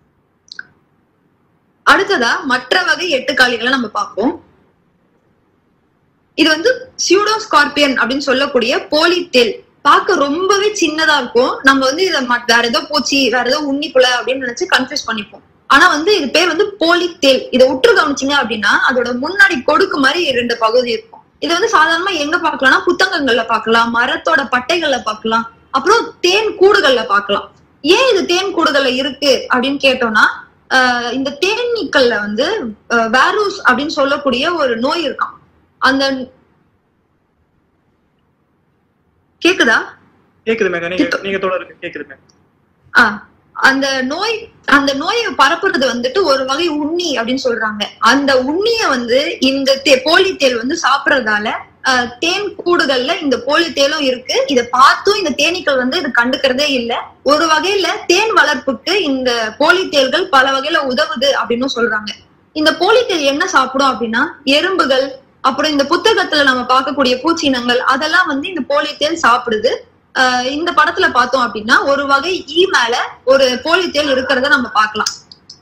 அடுத்ததா மற்ற வகை எட்டுக்காலிகளை நம்ம பார்ப்போம் இது வந்து சியூடோ ஸ்கார்பியன் அப்படின்னு சொல்லக்கூடிய போலித்தேல் பார்க்க ரொம்பவே சின்னதா இருக்கும் நம்ம வந்து இதை ம- வேற ஏதோ பூச்சி வேற ஏதோ உன்னிக்குள்ள அப்படின்னு நினைச்சு கன்ஃபியூஸ் பண்ணிப்போம் ஆனா வந்து இது பேர் வந்து போலித்தேல் இதை உற்று கவனிச்சீங்க அப்படின்னா அதோட முன்னாடி கொடுக்கு மாதிரி ரெண்டு பகுதி இருக்கும் இது வந்து சாதாரணமா எங்க பார்க்கலாம்னா புத்தகங்கள்ல பார்க்கலாம் மரத்தோட பட்டைகள்ல பார்க்கலாம் அப்புறம் தேன் கூடுகள்ல பார்க்கலாம் ஏன் இது தேன் கூடுகள்ல இருக்கு அப்படின்னு கேட்டோம்னா ஆஹ் இந்த தேனீக்கள்ல வந்து வேரூஸ் அப்படின்னு சொல்லக்கூடிய ஒரு நோய் இருக்காம் அந்த கேக்குதா கேக்குது மேக நீங்க நீங்க தொடருங்க கேக்குது மேக ஆஹ் அந்த நோய் அந்த நோயை பரப்புறது வந்துட்டு ஒரு வகை உண்ணி அப்படின்னு சொல்றாங்க அந்த உண்ணிய வந்து இந்த தே- போலித்தேல் வந்து சாப்பிடறதால ஆஹ், தேன் கூடுகள்ல இந்த போலித்தேலும் இருக்கு இத பார்த்தும் இந்த தேனீக்கள் வந்து இது கண்டுக்கிறதே இல்ல ஒரு வகையில தேன் வளர்ப்புக்கு இந்த போலித்தேல்கள் பல வகையில உதவுது அப்படின்னு சொல்றாங்க இந்த போலித்தேல் என்ன சாப்பிடும் அப்படின்னா எறும்புகள் அப்புறம் இந்த புத்தகத்துல நம்ம பார்க்கக்கூடிய பூச்சினங்கள் அதெல்லாம் வந்து இந்த போலித்தேல் சாப்பிடுது ஆஹ் இந்த படத்துல பார்த்தோம் அப்படின்னா ஒரு வகை ஈ மேல ஒரு போலித்தேல் இருக்கிறத நம்ம பார்க்கலாம்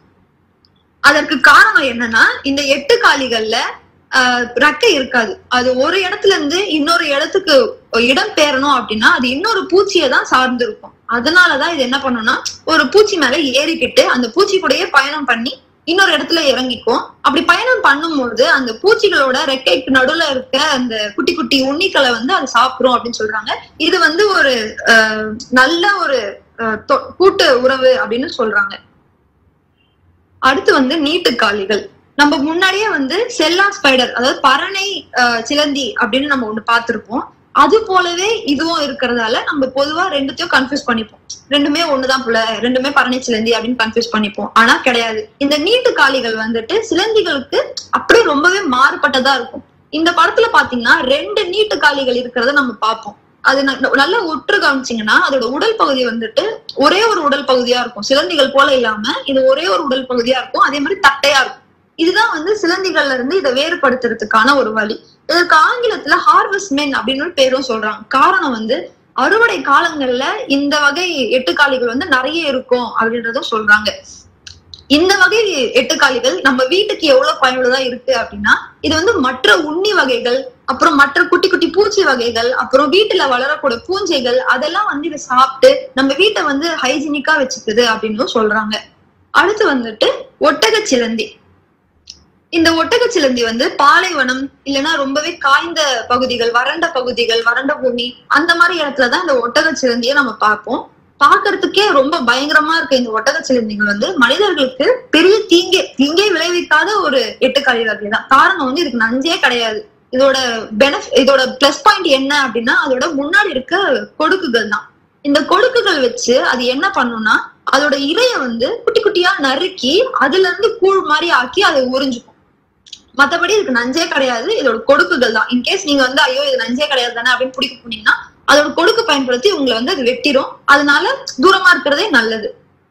அதற்கு காரணம் என்னன்னா இந்த எட்டு காலிகள்ல ஆஹ் ரெக்கை இருக்காது அது ஒரு இடத்துல இருந்து இன்னொரு இடத்துக்கு இடம் பெயரணும் அப்படின்னா அது இன்னொரு பூச்சியை தான் சார்ந்து இருக்கும் அதனாலதான் இது என்ன பண்ணும்னா ஒரு பூச்சி மேல ஏறிக்கிட்டு அந்த பூச்சி கூடயே பயணம் பண்ணி இன்னொரு இடத்துல இறங்கிக்கும் அப்படி பயணம் பண்ணும்போது அந்த பூச்சிகளோட ரெக்கைக்கு நடுவுல இருக்க அந்த குட்டி குட்டி உண்ணிக்களை வந்து அது சாப்பிடும் அப்படின்னு சொல்றாங்க இது வந்து ஒரு அஹ், நல்ல ஒரு அஹ், தொ- கூட்டு உறவு அப்படின்னு சொல்றாங்க அடுத்து வந்து நீட்டுக்காலிகள் நம்ம முன்னாடியே வந்து செல்லா ஸ்பைடர் அதாவது பரணை அஹ், சிலந்தி அப்படின்னு நம்ம ஒண்ணு பார்த்திருப்போம் அது போலவே இதுவும் இருக்கிறதால நம்ம பொதுவா ரெண்டுத்தையும் கன்ஃபியூஸ் பண்ணிப்போம் ரெண்டுமே ஒண்ணுதான் போல ரெண்டுமே பரணை சிலந்தி அப்படின்னு கன்ஃபியூஸ் பண்ணிப்போம் ஆனா கிடையாது இந்த நீட்டு காளிகள் வந்துட்டு சிலந்திகளுக்கு அப்படியே ரொம்பவே மாறுபட்டதா இருக்கும் இந்த படத்துல பாத்தீங்கன்னா ரெண்டு நீட்டு காளிகள் இருக்கிறத நம்ம பார்ப்போம் அது ந- நல்லா உற்று கவனிச்சீங்கன்னா அதோட உடல் பகுதி வந்துட்டு ஒரே ஒரு உடல் பகுதியா இருக்கும் சிலந்திகள் போல இல்லாம இது ஒரே ஒரு உடல் பகுதியா இருக்கும் அதே மாதிரி தட்டையா இருக்கும் இதுதான் வந்து சிலந்திகள்ல இருந்து இதை வேறுபடுத்துறதுக்கான ஒரு வழி இதற்கு ஆங்கிலத்துல ஹார்வெஸ்ட் மென் அப்படின்னு ஒரு பேரும் சொல்றாங்க காரணம் வந்து அறுவடை காலங்கள்ல இந்த வகை எட்டுக்காலிகள் வந்து நிறைய இருக்கும் அப்படின்றதும் சொல்றாங்க இந்த வகை எட்டுக்காலிகள் நம்ம வீட்டுக்கு எவ்வளவு பயனுள்ளதா இருக்கு அப்படின்னா இது வந்து மற்ற உண்ணி வகைகள் அப்புறம் மற்ற குட்டி குட்டி பூச்சி வகைகள் அப்புறம் வீட்டுல வளரக்கூடிய பூஞ்சைகள் அதெல்லாம் வந்து இதை சாப்பிட்டு நம்ம வீட்டை வந்து ஹைஜீனிக்கா வச்சுக்குது அப்படின்னு சொல்றாங்க அடுத்து வந்துட்டு ஒட்டக சிலந்தி இந்த ஒட்டக சிலந்தி வந்து பாலைவனம் இல்லைன்னா ரொம்பவே காய்ந்த பகுதிகள் வறண்ட பகுதிகள் வறண்ட பூமி அந்த மாதிரி இடத்துலதான் இந்த ஒட்டக சிலந்தியை நம்ம பார்ப்போம் பார்க்கிறதுக்கே ரொம்ப பயங்கரமா இருக்க இந்த ஒட்டக சிலந்திகள் வந்து மனிதர்களுக்கு பெரிய தீங்கே தீங்கே விளைவிக்காத ஒரு எட்டுக்காலி வகை தான் காரணம் வந்து இதுக்கு நஞ்சே கிடையாது இதோட பெனஃப் இதோட பிளஸ் பாயிண்ட் என்ன அப்படின்னா அதோட முன்னாடி இருக்க கொடுக்குகள் தான் இந்த கொடுக்குகள் வச்சு அது என்ன பண்ணும்னா அதோட இரைய வந்து குட்டி குட்டியா நறுக்கி அதுல இருந்து கூழ் மாதிரி ஆக்கி அதை உறிஞ்சுக்கும் மத்தபடி இதுக்கு நஞ்சே கிடையாது இதோட கொடுக்குகள் தான் இன்கேஸ் நீங்க வந்து ஐயோ இது நஞ்சே கிடையாது தானே அப்படின்னு பிடிக்க போனீங்கன்னா அதோட கொடுக்கு பயன்படுத்தி உங்களை வந்து அது வெட்டிரும் அதனால தூரமா இருக்கிறதே நல்லது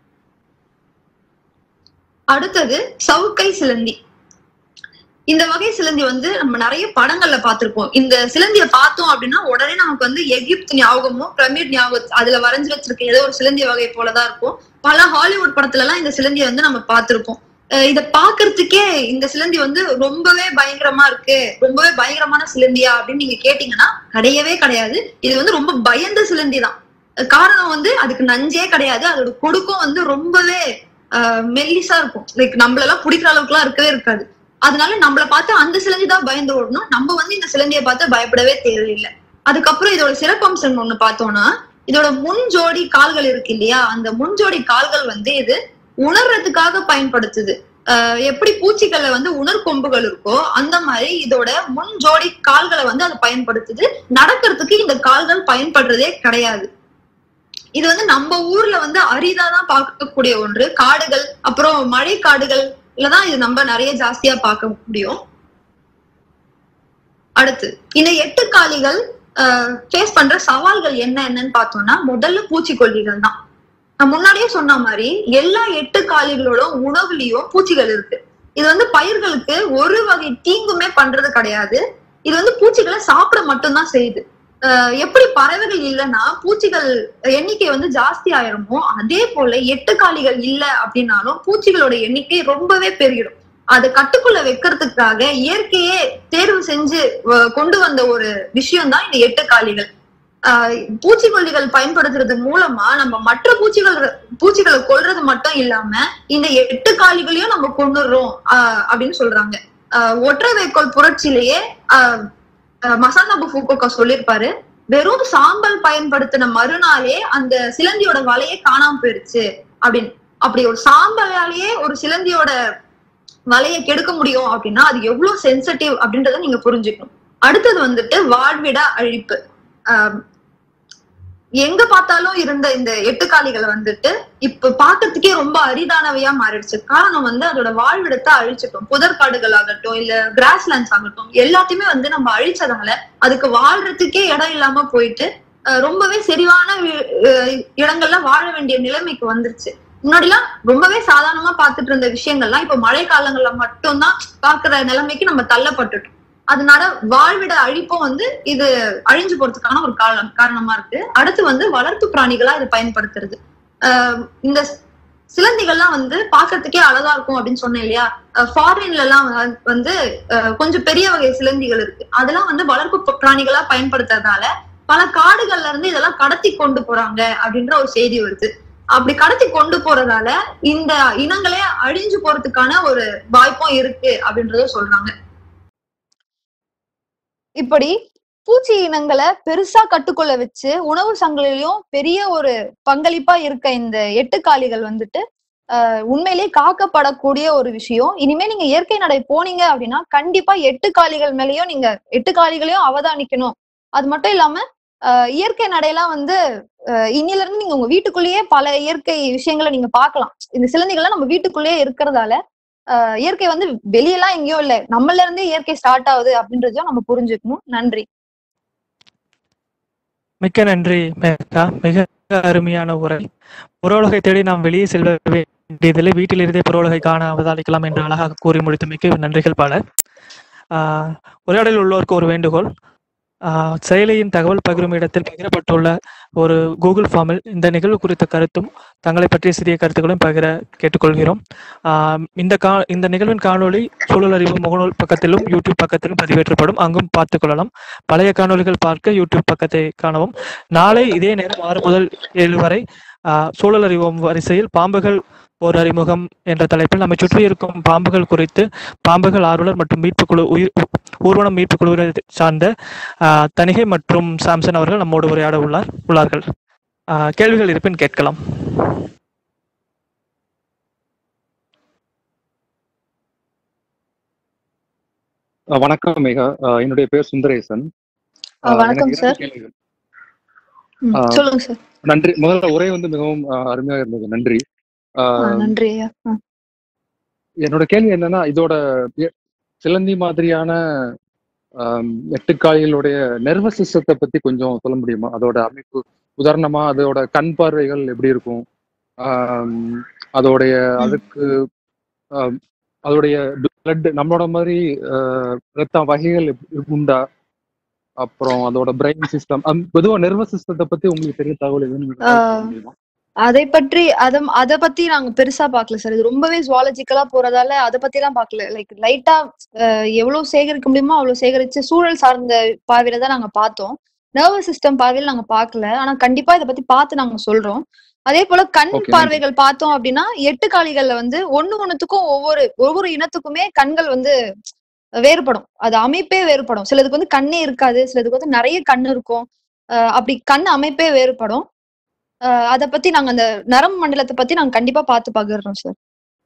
அடுத்தது சவுக்கை சிலந்தி இந்த வகை சிலந்தி வந்து நம்ம நிறைய படங்கள்ல பார்த்திருப்போம் இந்த சிலந்திய பார்த்தோம் அப்படின்னா உடனே நமக்கு வந்து எகிப்து ஞாபகமும் பிரமிட் ஞாபகம் அதுல வரைஞ்சு வச்சிருக்க ஏதோ ஒரு சிலந்தி வகை போலதான் இருக்கும் பல ஹாலிவுட் படத்துல எல்லாம் இந்த சிலந்திய வந்து நம்ம பார்த்திருப்போம் அஹ் இத பாக்குறதுக்கே இந்த சிலந்தி வந்து ரொம்பவே பயங்கரமா இருக்கு ரொம்பவே பயங்கரமான சிலந்தியா அப்படின்னு நீங்க கேட்டீங்கன்னா கிடையவே கிடையாது இது வந்து ரொம்ப பயந்த சிலந்தி தான் அஹ் காரணம் வந்து அதுக்கு நஞ்சே கிடையாது அதோட கொடுக்கும் வந்து ரொம்பவே ஆஹ் மெல்லிசா இருக்கும் லைக் நம்மளெல்லாம் பிடிக்கிற அளவுக்கு எல்லாம் இருக்கவே இருக்காது அதனால நம்மள பார்த்து அந்த சிலந்தி தான் பயந்து ஓடணும் நம்ம வந்து இந்த சிலந்தியை பார்த்து பயப்படவே தேவையில்லை அதுக்கப்புறம் இதோட சிறப்பம்சம் ஒண்ணு பார்த்தோம்னா இதோட முன் ஜோடி கால்கள் இருக்கு இல்லையா அந்த முன் ஜோடி கால்கள் வந்து இது உணர்றதுக்காக பயன்படுத்துது ஆஹ் எப்படி பூச்சிகள்ல வந்து உணர்கொம்புகள் இருக்கோ அந்த மாதிரி இதோட முன் ஜோடி கால்களை வந்து அது பயன்படுத்துது நடக்கிறதுக்கு இந்த கால்கள் பயன்படுறதே கிடையாது இது வந்து நம்ம ஊர்ல வந்து அரிதாதான் பார்க்கக்கூடிய ஒன்று காடுகள் அப்புறம் மழை காடுகள்லதான் இது நம்ம நிறைய ஜாஸ்தியா பார்க்க முடியும் அடுத்து இந்த எட்டு காலிகள் ஃபேஸ் பண்ற சவால்கள் என்ன என்னன்னு பார்த்தோம்னா முதல்ல பூச்சிக்கொல்லிகள் தான் நான் முன்னாடியே சொன்ன மாதிரி எல்லா எட்டு காலிகளோட உணவுலயும் பூச்சிகள் இருக்கு இது வந்து பயிர்களுக்கு ஒரு வகை தீங்குமே பண்றது கிடையாது இது வந்து பூச்சிகளை சாப்பிட மட்டும்தான் செய்யுது அஹ் எப்படி பறவைகள் இல்லைன்னா பூச்சிகள் எண்ணிக்கை வந்து ஜாஸ்தி ஆயிருமோ அதே போல எட்டு காலிகள் இல்ல அப்படின்னாலும் பூச்சிகளோட எண்ணிக்கை ரொம்பவே பெருகிடும் அதை கட்டுக்குள்ள வைக்கிறதுக்காக இயற்கையே தேர்வு செஞ்சு வ- கொண்டு வந்த ஒரு விஷயம் தான் இந்த எட்டு காலிகள் ஆஹ் பூச்சிக்கொல்லிகள் பயன்படுத்துறது மூலமா நம்ம மற்ற பூச்சிகள் பூச்சிகளை கொல்றது மட்டும் இல்லாம இந்த எட்டு காலிகளையும் நம்ம கொண்டுடுறோம் ஆஹ் அப்படின்னு சொல்றாங்க ஆஹ் ஒற்றை வைக்கோல் புரட்சியிலேயே ஆஹ் ஆஹ் மசானபு ஃபூகோகா சொல்லியிருப்பாரு வெறும் சாம்பல் பயன்படுத்தின மறுநாளே அந்த சிலந்தியோட வலையே காணாம போயிருச்சு அப்படின்னு அப்படி ஒரு சாம்பலாலேயே ஒரு சிலந்தியோட வலையை கெடுக்க முடியும் அப்படின்னா அது எவ்வளவு சென்சிட்டிவ் அப்படின்றத நீங்க புரிஞ்சுக்கணும் அடுத்தது வந்துட்டு வாழ்விட அழிப்பு ஆஹ் எங்க பார்த்தாலும் இருந்த இந்த எட்டுக்காலிகளை வந்துட்டு இப்ப பாக்கிறதுக்கே ரொம்ப அரிதானவையா மாறிடுச்சு காரணம் வந்து அதோட வாழ்விடத்தை அழிச்சிட்டோம் புதற்காடுகள் ஆகட்டும் இல்ல கிராஸ்லேண்ட்ஸ் ஆகட்டும் எல்லாத்தையுமே வந்து நம்ம அழிச்சதால அதுக்கு வாழ்றதுக்கே இடம் இல்லாம போயிட்டு அஹ் ரொம்பவே செறிவான வி- அஹ் இடங்கள்ல வாழ வேண்டிய நிலைமைக்கு வந்துருச்சு முன்னாடிலாம் ரொம்பவே சாதாரணமா பார்த்துட்டு இருந்த விஷயங்கள்லாம் இப்ப மழை காலங்கள்ல மட்டும்தான் பாக்குற நிலைமைக்கு நம்ம தள்ளப்பட்டுட்டோம் அதனால வாழ்விட அழிப்பும் வந்து இது அழிஞ்சு போறதுக்கான ஒரு காரணம் காரணமா இருக்கு அடுத்து வந்து வளர்ப்பு பிராணிகளா இதை பயன்படுத்துறது ஆஹ் இந்த சிலந்திகள்லாம் வந்து பாக்குறதுக்கே அழகா இருக்கும் அப்படின்னு சொன்னேன் இல்லையா ஃபாரின்ல எல்லாம் வ- வந்து அஹ், கொஞ்சம் பெரிய வகை சிலந்திகள் இருக்கு அதெல்லாம் வந்து வளர்ப்பு ப- பிராணிகளா பயன்படுத்துறதால பல காடுகள்ல இருந்து இதெல்லாம் கடத்தி கொண்டு போறாங்க அப்படின்ற ஒரு செய்தி வருது அப்படி கடத்தி கொண்டு போறதால இந்த இனங்களே அழிஞ்சு போறதுக்கான ஒரு வாய்ப்பும் இருக்கு அப்படின்றத சொல்றாங்க இப்படி பூச்சி இனங்களை பெருசா கட்டுக்கொள்ள வச்சு உணவு சங்கிலியும் பெரிய ஒரு பங்களிப்பா இருக்க இந்த எட்டுக்காலிகள் வந்துட்டு ஆஹ் உண்மையிலேயே காக்கப்படக்கூடிய ஒரு விஷயம் இனிமே நீங்க இயற்கை நடை போனீங்க அப்படின்னா கண்டிப்பா எட்டு காலிகள் மேலயும் நீங்க எட்டு காலிகளையும் அவதானிக்கணும் அது மட்டும் இல்லாம ஆஹ் இயற்கை நடையெல்லாம் வந்து ஆஹ் இன்னில இருந்து நீங்க உங்க வீட்டுக்குள்ளேயே பல இயற்கை விஷயங்களை நீங்க பார்க்கலாம் இந்த சிலந்திகள்லாம் நம்ம வீட்டுக்குள்ளேயே இருக்கிறதால ஆஹ் இயற்கை வந்து வெளியெல்லாம் எங்கேயும் இல்ல நம்மள இருந்தே இயற்கை ஸ்டார்ட் ஆகுது அப்படின்றதையும் நம்ம புரிஞ்சுக்கணும் நன்றி மிக்க நன்றி மேகா மிக அருமையான உரை புறவுலகை தேடி நாம் வெளியே செல்ல வேண்டியதில்லை வீட்டிலிருந்தே புறவுலகை காண அவதானிக்கலாம் என்று அழகாக கூறி முடித்தமைக்கு நன்றிகள் பல ஆஹ் உரையாடலில் உள்ளோருக்கு ஒரு வேண்டுகோள் ஆஹ் செயலியின் தகவல் பகிரும் இடத்தில் பகிரப்பட்டுள்ள ஒரு கூகுள் ஃபார்மில் இந்த நிகழ்வு குறித்த கருத்தும் தங்களை பற்றிய சிறிய கருத்துக்களையும் பகிர கேட்டுக்கொள்கிறோம் ஆஹ் இந்த கா இந்த நிகழ்வின் காணொளி சூழல் அறிவு முகநூல் பக்கத்திலும் யூடியூப் பக்கத்திலும் பதிவேற்றப்படும் அங்கும் பார்த்துக் கொள்ளலாம் பழைய காணொளிகள் பார்க்க யூடியூப் பக்கத்தை காணவும் நாளை இதே நேரம் ஆறு முதல் ஏழு வரை ஆஹ் சூழல் அறிவோம் வரிசையில் பாம்புகள் ஓர் அறிமுகம் என்ற தலைப்பில் நம்மை சுற்றி இருக்கும் பாம்புகள் குறித்து பாம்புகள் ஆர்வலர் மற்றும் மீட்புக் குழு உயிர் ஊர்வனம் மீட்புக் குழுவினர் சார்ந்த ஆஹ் தணிகை மற்றும் சாம்சன் அவர்கள் நம்மோடு உரையாட உள்ளார் உள்ளார்கள் ஆஹ் கேள்விகள் இருப்பின் கேட்கலாம் அஹ் வணக்கம் மேகா அஹ் என்னுடைய பேர் சுந்தரேசன் ஆ, அஹ் வணக்கம் எனக்கு சார். இரண்டு கேள்விகள். ம், ஆ. சொல்லுங்க சார் நன்றி முதல்ல உரை வந்து மிகவும் அஹ், அருமையாக இருந்தது நன்றி ஆ, அஹ், நன்றி ஐயா ஆ. என்னோட கேள்வி என்னன்னா இதோட எ- சிலந்தி மாதிரியான ஆம், எட்டுக்காலிகளுடைய நர்வஸ் சிஸ்டத்தை பத்தி கொஞ்சம் சொல்ல முடியுமா அதோட அமைப்பு உதாரணமா அதோட கண் பார்வைகள் எப்படி இருக்கும் ஆம், அதோடைய அதுக்கு ஆம், அதோடைய பிளட் நம்மளோட மாதிரி அஹ், ரத்த வகைகள் எப்படி- உண்டா அப்புறம் அதோட பிரெயின் சிஸ்டம் பொதுவா நர்வஸ் சிஸ்டத்தை பத்தி உங்களுக்கு தெரிய தகவல் எதுவும் ஆ. சொல்ல முடியுமா? அதை பற்றி அத அத பத்தி நாங்க பெருசா பார்க்கல சார் இது ரொம்பவே ஜுவாலஜிக்கலா போறதால அதை பத்தி எல்லாம் பார்க்கல லைக் லைட்டா எவ்வளவு சேகரிக்க முடியுமோ அவ்வளவு சேகரிச்சு சூழல் சார்ந்த பார்வையில தான் நாங்க பார்த்தோம் நர்வஸ் சிஸ்டம் பார்வையில நாங்க பார்க்கல ஆனா கண்டிப்பா இதை பத்தி பார்த்து நாங்க சொல்றோம் அதே போல கண் Okay, பார்வைகள் பார்த்தோம் அப்படின்னா எட்டு காலிகள்ல வந்து ஒண்ணு ஒண்ணுத்துக்கும் ஒவ்வொரு ஒவ்வொரு இனத்துக்குமே கண்கள் வந்து வேறுபடும் அது அமைப்பே வேறுபடும் சிலதுக்கு வந்து கண்ணே இருக்காது சிலதுக்கு வந்து நிறைய கண் இருக்கும் அஹ் அப்படி கண் அமைப்பே வேறுபடும் அஹ் அத பத்தி நாங்க அந்த நரம்பு மண்டலத்தை பத்தி நாங்க கண்டிப்பா பார்த்து பகிர்றோம் சார்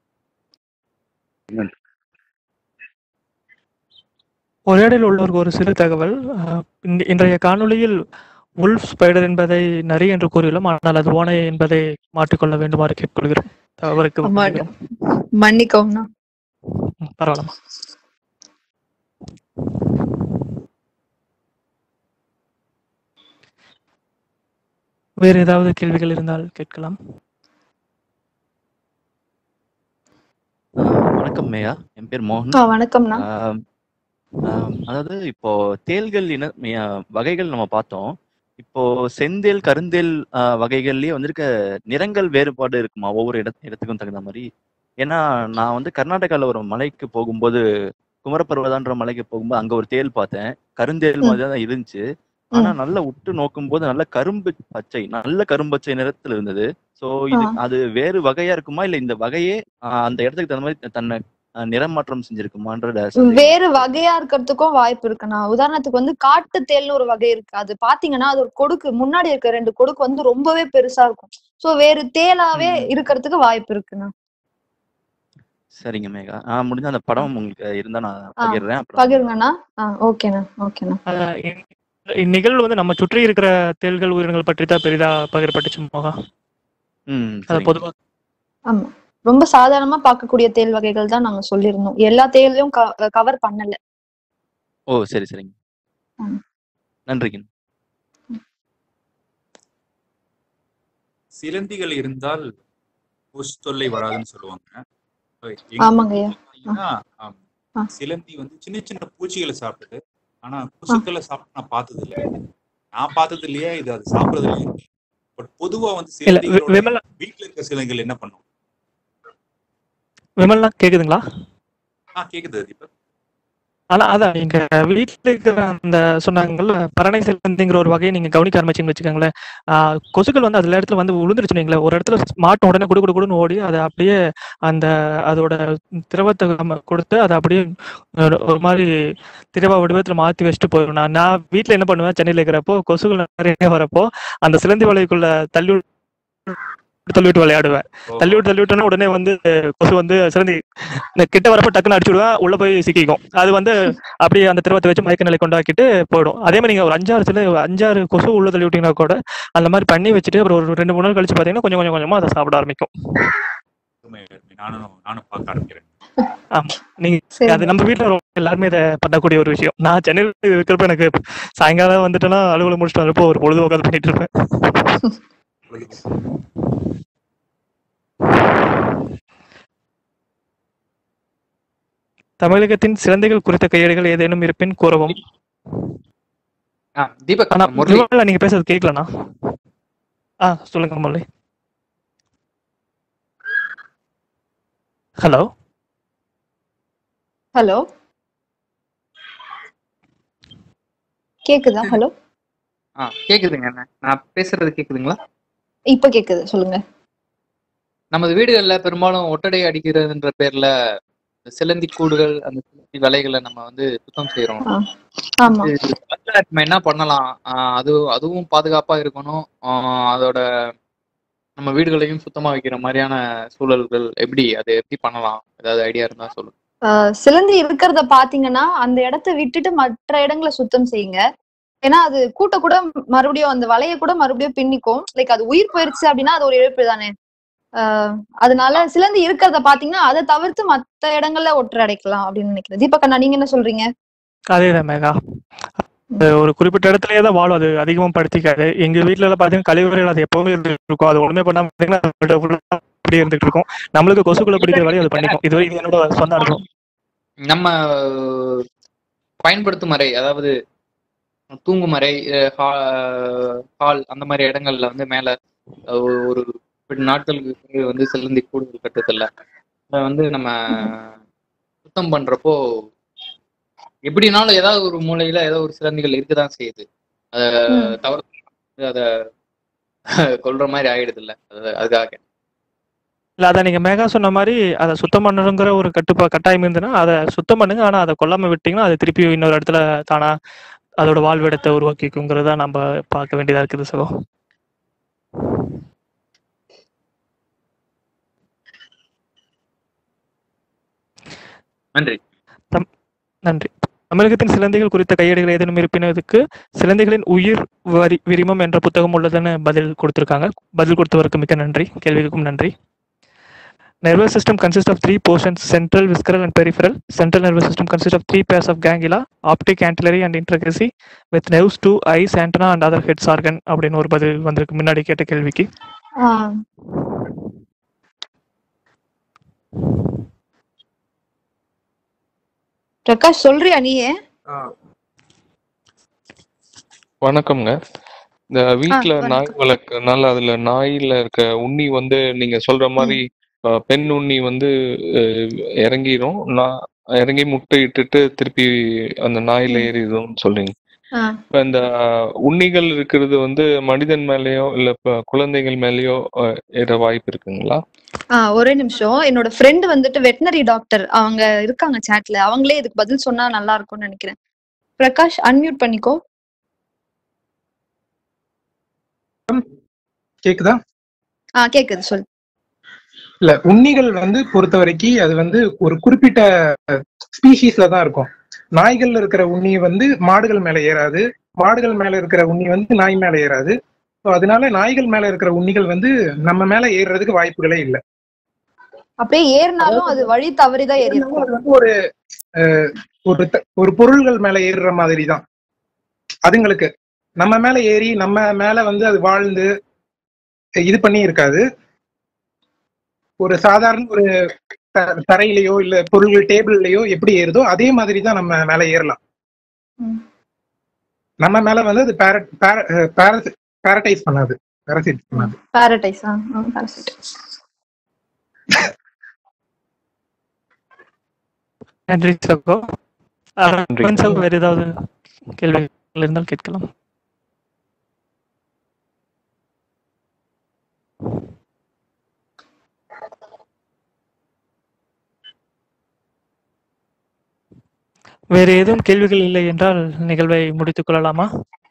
உரையாடலில் உள்ளவருக்கு ஒரு சிறு தகவல் ஆஹ் இந்த- இன்றைய காணொளியில் உல்ஃப் ஸ்பைடர் என்பதை நரி என்று கூறியுள்ளோம் ஆனால் அது ஓனை என்பதை மாற்றிக்கொள்ள வேண்டுமாறு கேட்டுக்கொள்கிறோம் தவறுக்கு ஆமா. வருந்துகிறோம். மன்னிக்கவும்ண்ணா ம், பரவாயில்லம்மா வேறு ஏதாவது கேள்விகள் இருந்தால் கேட்கலாம் வணக்கம் மேயா என் பேர் மோகன் ஆ, வணக்கம்ண்ணா ஆம், ஆம், அதாவது இப்போ தேள்கள் இன மே- வகைகள் நம்ம பார்த்தோம் இப்போ செந்தேல் கருந்தேல் ஆ, வகைகள்லயே வந்திருக்க நிறங்கள் வேறுபாடு இருக்குமா ஒவ்வொரு இட இடத்துக்கும் தகுந்த மாதிரி ஏன்னா நான் வந்து கர்நாடகால ஒரு மலைக்கு போகும்போது குமரப்பர்வதான்ற மலைக்கு போகும்போது அங்க ஒரு தேள் பார்த்தேன் கருந்தேல் ம். மாதிரி தான் இருந்துச்சு ஆனா நல்ல உற்று நோக்கும்போது நல்ல கரும்பு பச்சை நல்ல கரும்பச்சை நிறத்துல இருந்தது சோ இது ஆ. அது வேறு வகையா இருக்குமா இல்ல இந்த வகையே ஆ, அந்த இடத்துக்கு தகுந்த மாதிரி தன்னை ஆ, நிறமாற்றம் செஞ்சிருக்குமான்ற சந்தேகம். வேறு வகையா இருக்கிறதுக்கும் வாய்ப்பு இருக்குண்ணா உதாரணத்துக்கு வந்து காட்டு தேல்னு ஒரு வகை இருக்கு அது பாத்தீங்கன்னா அது ஒரு கொடுக்கு முன்னாடி இருக்க ரெண்டு கொடுக்கு வந்து ரொம்பவே பெருசா இருக்கும் சோ வேறு தேலாவே ம். இருக்கிறதுக்கு வாய்ப்பு இருக்குண்ணா சரிங்க மேகா ஆ முடிஞ்ச அந்த படம் உங்களுக்கு இருந்தா நான் ஆ, பகிர்றேன் அப்புறம் பகிருங்கண்ணா ஆ ஓகேண்ணா ஓகேண்ணா ஆஹ் இந்- இந்நிகழ்வு வந்து நம்ம சுற்றி இருக்கிற தேள்கள் உயிரினங்கள் பற்றி தான் பெரிதா பகிரப்பட்டுச்சு மோகா ம் அது சரிங்க பொதுவா ஆமா ரொம்ப சாதாரணமா பார்க்கக்கூடிய தேல் வகைகள் தான் நாங்க சொல்லியிருந்தோம் எல்லா தேலையும் கவர் பண்ணல ஓ சரி சரிங்க ம். நன்றிங்க சிலந்திகள் இருந்தால் கொசு தொல்லை வராதுன்னு சொல்லுவாங்க இப்ப எங்க ஆமாங்கய்யா. பாத்தீங்கன்னா, ஆம், ஆ. சிலந்தி வந்து சின்ன சின்ன பூச்சிகளை சாப்பிடுது ஆனா கொசுக்களை சாப்பிட்டு நான் பார்த்தது இல்ல நான் பார்த்தது இல்லையா இது அது சாப்பிடுறது இல்லையா பட் பொதுவா வந்து இல்ல வி- சிலந்திகளோட விமலா வீட்டுல இருக்க சிலந்திகள் என்ன பண்ணும் விமலா கேக்குதுங்களா ஆ கேக்குது தீபக் ஆனா அதான் நீங்க வீட்டுல இருக்கிற அந்த சொன்னாங்கல்ல பரணை செல்வந்திங்கிற ஒரு வகையை நீங்க கவனிக்க ஆரம்பிச்சீங்கன்னு வச்சுக்கோங்களேன் ஆஹ் கொசுக்கள் வந்து அதுல இடத்துல வந்து விழுந்துருச்சு நீங்களே ஒரு இடத்துல மாட்டும் உடனே குடு குடு குடுன்னு ஓடி அதை அப்படியே அந்த அதோட திரவத்தை நம்ம கொடுத்து அதை அப்படியே ஒரு ஒரு மாதிரி திரவ வடிவத்துல மாத்தி வச்சுட்டு போயிடும் நான் நான் வீட்டுல என்ன பண்ணுவேன் சென்னையில இருக்கிறப்போ கொசுகள் நிறைய வரப்போ அந்த சிலந்தி வலைக்குள்ள தள்ளி விட்டு- தள்ளி விட்டு விளையாடுவேன் தள்ளி விட்டு தள்ளி விட்டோன்னா உடனே வந்து கொசு வந்து சிலந்தி இந்த கிட்ட வரப்ப டக்குன்னு அடிச்சு விடுவேன் உள்ள போய் சிக்கிக்கும் அது வந்து அப்படியே அந்த திரவத்தை வச்சு மயக்க நிலை கொண்டாக்கிட்டு போயிடும் அதே மாதிரி நீங்க ஒரு அஞ்சாறு சில அஞ்சாறு கொசு உள்ள தள்ளி விட்டீங்கன்னா கூட அந்த மாதிரி பண்ணி வச்சுட்டு அப்புறம் ஒரு ரெண்டு மூணு நாள் கழிச்சு பாத்தீங்கன்னா கொஞ்சம் கொஞ்சம் கொஞ்சமா அதை சாப்பிட ஆரம்பிக்கும் அருமை, அருமை. நானும் நானும் பார்க்க ஆரம்பிக்கிறேன் ஆமா நீங்க சரி அது நம்ம வீட்டுல ரொம்ப எல்லாருமே இதை பண்ணக்கூடிய ஒரு விஷயம் நான் சென்னையில் இருக்கிறப்ப எனக்கு சாயங்காலம் வந்துட்டேன்னா அலுவலகம் முடிச்சுட்டு வரப்போ ஒரு பொழுது உட்காந்து பண்ணிட்டு இருப்பேன் தமிழகத்தின் சிலந்தைகள் குறித்த கையேடுகள் ஏதேனும் இருப்பின் கூறவும் ஆ, தீபக் ஆனா முரளி விமலா, நீங்க பேசுறது கேட்கலண்ணா ஆ சொல்லுங்க முரளி ஹலோ ஹலோ கேக்குதா ஹலோ ஆ கேக்குதுங்க அண்ணா. நான் பேசுறது கேக்குதுங்களா இப்ப கேக்குது சொல்லுங்க நமது வீடுகள்ல பெரும்பாலும் ஒட்டடை அடிக்கிறதுன்ற பேர்ல இந்த சிலந்தி கூடுகள் அந்த சிலந்தி வலைகளை நம்ம வந்து சுத்தம் செய்யறோம் ஆமா இது வந்து நம்ம என்ன பண்ணலாம் ஆஹ் அது அதுவும் பாதுகாப்பா இருக்கணும் ஆஹ் அதோட நம்ம வீடுகளையும் சுத்தமா வைக்கிற மாதிரியான சூழல்கள் எப்படி அதை எப்படி பண்ணலாம் ஏதாவது ஐடியா இருந்தா சொல்லுங்க ஆஹ் சிலந்தி இருக்கிறத பாத்தீங்கன்னா அந்த இடத்த விட்டுட்டு மற்ற இடங்களை சுத்தம் செய்யுங்க ஏன்னா அது கூட்ட கூட மறுபடியும் அந்த வலைய கூட மறுபடியும் பின்னிக்கும் லைக் அது உயிர் போயிருச்சு அப்படின்னா அது ஒரு இழப்பு தானே ஆஹ் அதனால சிலந்தி இருக்கிறத பாத்தீங்கன்னா அதை தவிர்த்து மத்த இடங்கள்ல ஒற்றை அடைக்கலாம் அப்படின்னு நினைக்கிறேன் தீபக் அண்ணா நீங்க என்ன சொல்றீங்க அதேதான் மேகா அது ஒரு குறிப்பிட்ட இடத்துலயே தான் வாழும் அது அதிகமா படுத்திக்காது எங்க வீட்ல எல்லாம் பாத்தீங்கன்னா கழிவறைகள் அது எப்பவுமே இருந்துட்டு இருக்கும் அது ஒண்ணுமே பண்ணாம பாத்தீங்கன்னா அது full ஆ அப்படியே இருந்துட்டு இருக்கும் நம்மளுக்கு கொசுக்குள்ள பிடிக்கிற வரையும் அது பண்ணிக்கும் இதுவரை இது என்னோட சொந்த அனுபவம் நம்ம பயன்படுத்தும் அறை அதாவது தூங்கும் அறை அஹ் ஹா- ஹால் அந்த மாதிரி இடங்கள்ல வந்து மேல அஹ் ஒரு ஒரு குறிப்பிட்ட நாட்களுக்கு பிறகு வந்து சிலந்தி கூடுதல் கட்டதில்ல அதை வந்து நம்ம சுத்தம் பண்றப்போ எப்படினாலும் ஏதாவது ஒரு மூலையில ஏதோ ஒரு சிலந்திகள் இருக்கதான் செய்யுது அத ம். தவிர அத கொல்ற மாதிரி ஆயிடுது இல்ல அதுக்காக இல்ல அதான் நீங்க மேகா சொன்ன மாதிரி அதை சுத்தம் பண்ணணுங்கிற ஒரு கட்டுப்பா கட்டாயம் இருந்ததுன்னா அதை சுத்தம் பண்ணுங்க ஆனா அதை கொல்லாம விட்டீங்கன்னா அது திருப்பி இன்னொரு இடத்துல தானா அதோட வாழ்விடத்தை உருவாக்கிக்குங்கிறத நம்ம பார்க்க வேண்டியதா இருக்குது சகோ நன்றி நன்றி தமிழகத்தின் சிலந்தைகள் குறித்த கையேடுகள் ஏதேனும் இருப்பினதுக்கு சிலந்தைகளின் உயிர் வரி விரிமம் என்ற புத்தகம் உள்ளதுன்னு பதில் கொடுத்திருக்காங்க பதில் கொடுத்தவருக்கு மிக்க நன்றி கேள்விக்கும் நன்றி nervous system consists of three portions central visceral and peripheral central nervous system consists of three pairs of ganglia optic antennary and intricacy with nerves to eyes antenna and other heads organ அப்படின்னு ஒரு பதில் வந்திருக்கு முன்னாடி கேட்ட கேள்விக்கு ஆஹ் பிரகாஷ் சொல்றியா நீயே வணக்கம்ங்க இந்த வீட்ல வணக்கம். நாய் வளர்க்கறதுனால அதுல நாயில இருக்க உண்ணி வந்து நீங்க சொல்ற மாதிரி அஹ், பெண் உண்ணி வந்து அஹ், இறங்கிரும் நான் இறங்கி முட்டை இட்டுட்டு திருப்பி அந்த நாயில ம். ஏறிடும்னு சொல்றீங்க ஆ, இப்ப இந்த அஹ், உண்ணிகள் இருக்கிறது வந்து மனிதன் மேலயோ இல்ல இப்ப குழந்தைகள் மேலயோ அஹ், ஏற வாய்ப்பு இருக்குங்களா ஆ, ஒரே நிமிஷம் என்னோட ஃப்ரெண்ட் வந்துட்டு வெட்டினரி டாக்டர் அவங்க இருக்காங்க சாட்ல அவங்களே இதுக்கு பதில் சொன்னா நல்லா இருக்கும்னு நினைக்கிறேன் பிரகாஷ் அன்மியூட் பண்ணிக்கோ கேக்குதா ஆ கேக்குது சொல் இல்ல உண்ணிகள் வந்து பொறுத்த வரைக்கும் அது வந்து ஒரு குறிப்பிட்ட ஸ்பீஷீஸ்ல தான் இருக்கும் நாய்கள்ல இருக்கிற உண்ணி வந்து மாடுகள் மேல ஏறாது மாடுகள் மேல இருக்கிற உண்ணி வந்து நாய் மேல ஏறாது ஸோ அதனால நாய்கள் மேல இருக்கிற உண்ணிகள் வந்து நம்ம மேல ஏறுறதுக்கு வாய்ப்புகளே இல்லை அப்படியே ஏறினாலும் அது வழி தவறிதான் ஏறி இருக்கும் அது வந்து ஒரு அஹ், ஒரு த- ஒரு பொருள்கள் மேல ஏறுற மாதிரி தான் அதுங்களுக்கு நம்ம மேல ஏறி நம்ம மேல வந்து அது வாழ்ந்து இது பண்ணி இருக்காது ஒரு சாதாரண ஒரு த- தரையிலயோ இல்ல பொருள்கள் டேபிள்லயோ எப்படி ஏறுதோ அதே மாதிரி தான் நம்ம மேல ஏறலாம் ம். நம்ம மேல வந்து அது பேரட் பேரடைஸ் பண்ணாது பேரசைட் பண்ணாது பாரடைஸ் ஆ பாரசைட் நன்றி சகோ நன்றி. அரவிந்த் சகோ வேற ஏதாவது கேள்விகள் இருந்தால் கேட்கலாம் வேறு ஏதும் கேள்விகள் இல்லை என்றால் நிகழ்வை முடித்துக் கொள்ளலாமா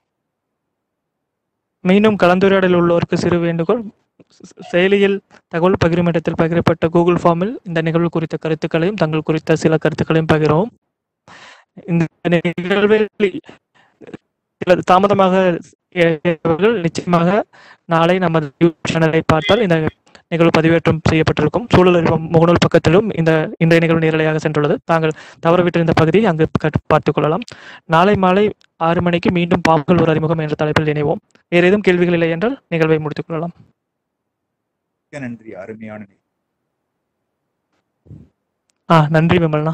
மீண்டும் கலந்துரையாடல் உள்ளோருக்கு சிறு வேண்டுகோள் ச- செயலியில் தகவல் பகிரும் இடத்தில் பகிரப்பட்ட கூகுள் ஃபார்மில் இந்த நிகழ்வு குறித்த கருத்துக்களையும் தங்கள் குறித்த சில கருத்துக்களையும் பகிரவும் இந்த நிகழ்வில் சில தாமதமாக ஏறியவர்கள் நிச்சயமாக நாளை நமது யூடியூப் சேனலை பார்த்தால் இந்த நிகழ்வு பதிவேற்றம் செய்யப்பட்டிருக்கும் சூழல் அறிவும் முகநூல் பக்கத்திலும் இந்த இன்றைய நிகழ்வு நேரலையாக சென்றுள்ளது தாங்கள் தவறவிட்டிருந்த பகுதியை அங்கு கட்- பார்த்துக் கொள்ளலாம் நாளை மாலை ஆறு மணிக்கு மீண்டும் பாம்புகள் ஒரு அறிமுகம் என்ற தலைப்பில் இணைவோம் வேறு ஏதும் கேள்விகள் இல்லை என்றால் நிகழ்வை முடித்துக் கொள்ளலாம் மிக்க நன்றி அருமையான நிகழ்வு. ஆ நன்றி விமல்னா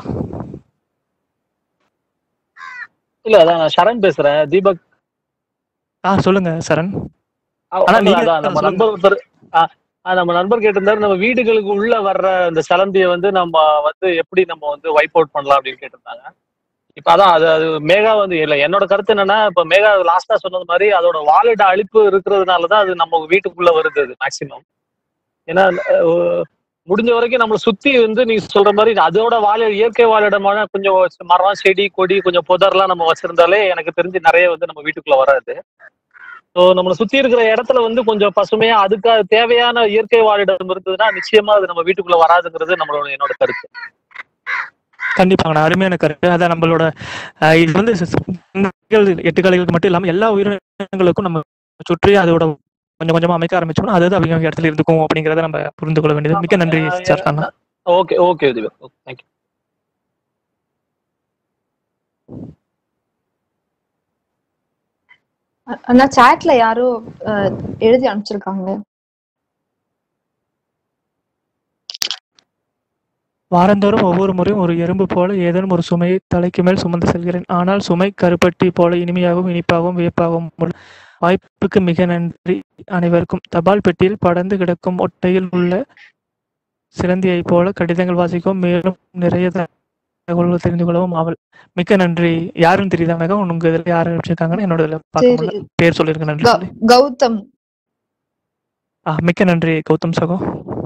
இல்ல அதான் நான் சரண் பேசுறேன் தீபக் ஆ சொல்லுங்க சரண் அ- ஆனா ஒண்ணும் நீங்க இல்ல, அதான் நம்ம சொல்லுங்க. நண்பர் ஒருத்தர் ஆ, ஆ, நம்ம நண்பர் கேட்டிருந்தாரு நம்ம வீடுகளுக்கு உள்ள வர்ற இந்த சிலந்தியை வந்து நம்ம வந்து எப்படி நம்ம வந்து வைப் அவுட் பண்ணலாம் அப்படின்னு கேட்டிருந்தாங்க இப்ப அதான் அது அது மேகா வந்து இல்ல என்னோட கருத்து என்னன்னா இப்ப மேகா லாஸ்டா சொன்னது மாதிரி அதோட வாலிட அழிப்பு இருக்கிறதுனாலதான் அது நம்ம வீட்டுக்குள்ள வருது அது மேக்சிமம் ஏன்னா அஹ், முடிஞ்ச வரைக்கும் நம்மளை சுத்தி வந்து நீ சொல்ற மாதிரி அதோட வாழ இயற்கை வாழிடமான கொஞ்சம் மரம் செடி கொடி கொஞ்சம் புதர்லாம் நம்ம வச்சிருந்தாலே எனக்கு தெரிஞ்சு நிறைய வந்து நம்ம வீட்டுக்குள்ள வராது ஸோ நம்மளை சுத்தி இருக்கிற இடத்துல வந்து கொஞ்சம் பசுமையா அதுக்கு தேவையான இயற்கை வாழிடம் இருந்ததுன்னா நிச்சயமா அது நம்ம வீட்டுக்குள்ள வராதுங்கிறது நம்மளோட என்னோட கருத்து கண்டிப்பாங்க அருமையான கருத்து அதான் நம்மளோட அஹ், இது வந்து சி- சிங்கங்கள், எட்டுக்காலிகளுக்கு மட்டும் இல்லாம எல்லா உயிரினங்களுக்கும் நம்ம சுற்றி அதோட கொஞ்சம் கொஞ்சமா அமைக்க ஆரம்பிச்சோம்னா அது அவங்க அவங்க இடத்துல இருந்துக்கும் அப்படிங்கறத நம்ம புரிந்து கொள்ள வேண்டியது மிக்க நன்றி சார் அண்ணா ஓகே ஓகே தீபக் தேங்க்யூ அ- அண்ணா சாட்ல யாரோ அஹ், எழுதி அனுப்பிச்சிருக்காங்க வாரந்தோறும் ஒவ்வொரு முறையும் ஒரு எறும்பு போல ஏதேனும் ஒரு சுமையை தலைக்கு மேல் சுமந்து செல்கிறேன் ஆனால் சுமை கருப்பட்டி போல இனிமையாகவும் இனிப்பாகவும் வியப்பாகவும் உள்ள வாய்ப்புக்கு மிக நன்றி அனைவருக்கும் தபால் பெட்டியில் படர்ந்து கிடக்கும் ஒட்டையில் உள்ள சிலந்தியைப் போல கடிதங்கள் வாசிக்கவும் மேலும் நிறைய தகவல்கள் தெரிந்து கொள்ளவும் ஆவல் மிக்க நன்றி யாருன்னு தெரியுதா மேகம் உங்க இதுல யாரு அனுப்பிச்சிருக்காங்கன்னு என்னோட இதுல பார்க்க சரி முடியல பேர் சொல்லிருங்க நன்றி கௌ- சொல்லி கௌதம் ஆ மிக்க நன்றி கௌதம் சகோ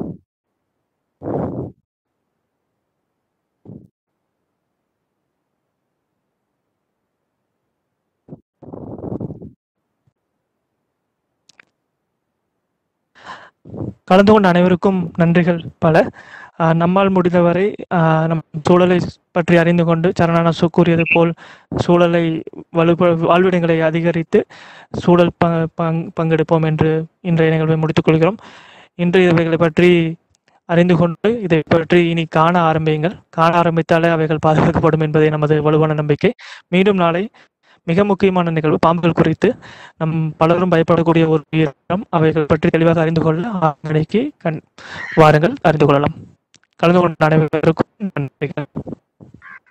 கலந்து கொண்ட அனைவருக்கும் நன்றிகள் பல ஆஹ் நம்மால் முடிந்தவரை ஆஹ் நம் சூழலை பற்றி அறிந்து கொண்டு சரணானசு கூறியது போல் சூழலை வலுப்ப வாழ்விடங்களை அதிகரித்து சூழல் ப பங் பங்கெடுப்போம் என்று இன்றைய நிகழ்வை முடித்துக் கொள்கிறோம் இன்று இவைகளை பற்றி அறிந்து கொண்டு இதை பற்றி இனி காண ஆரம்பியுங்கள் காண ஆரம்பித்தாலே அவைகள் பாதுகாக்கப்படும் என்பதே நமது வலுவான நம்பிக்கை மீண்டும் நாளை மிக முக்கியமான நிகழ்வு பாம்புகள் குறித்து நம் பலரும் பயப்படக்கூடிய ஒரு உயிரினம் அவைகள் பற்றி தெளிவாக அறிந்து கொள்ள ஆறு மணிக்கு கண் வாருங்கள் அறிந்து கொள்ளலாம் கலந்து கொண்ட அனைவருக்கும் நன்றிகள்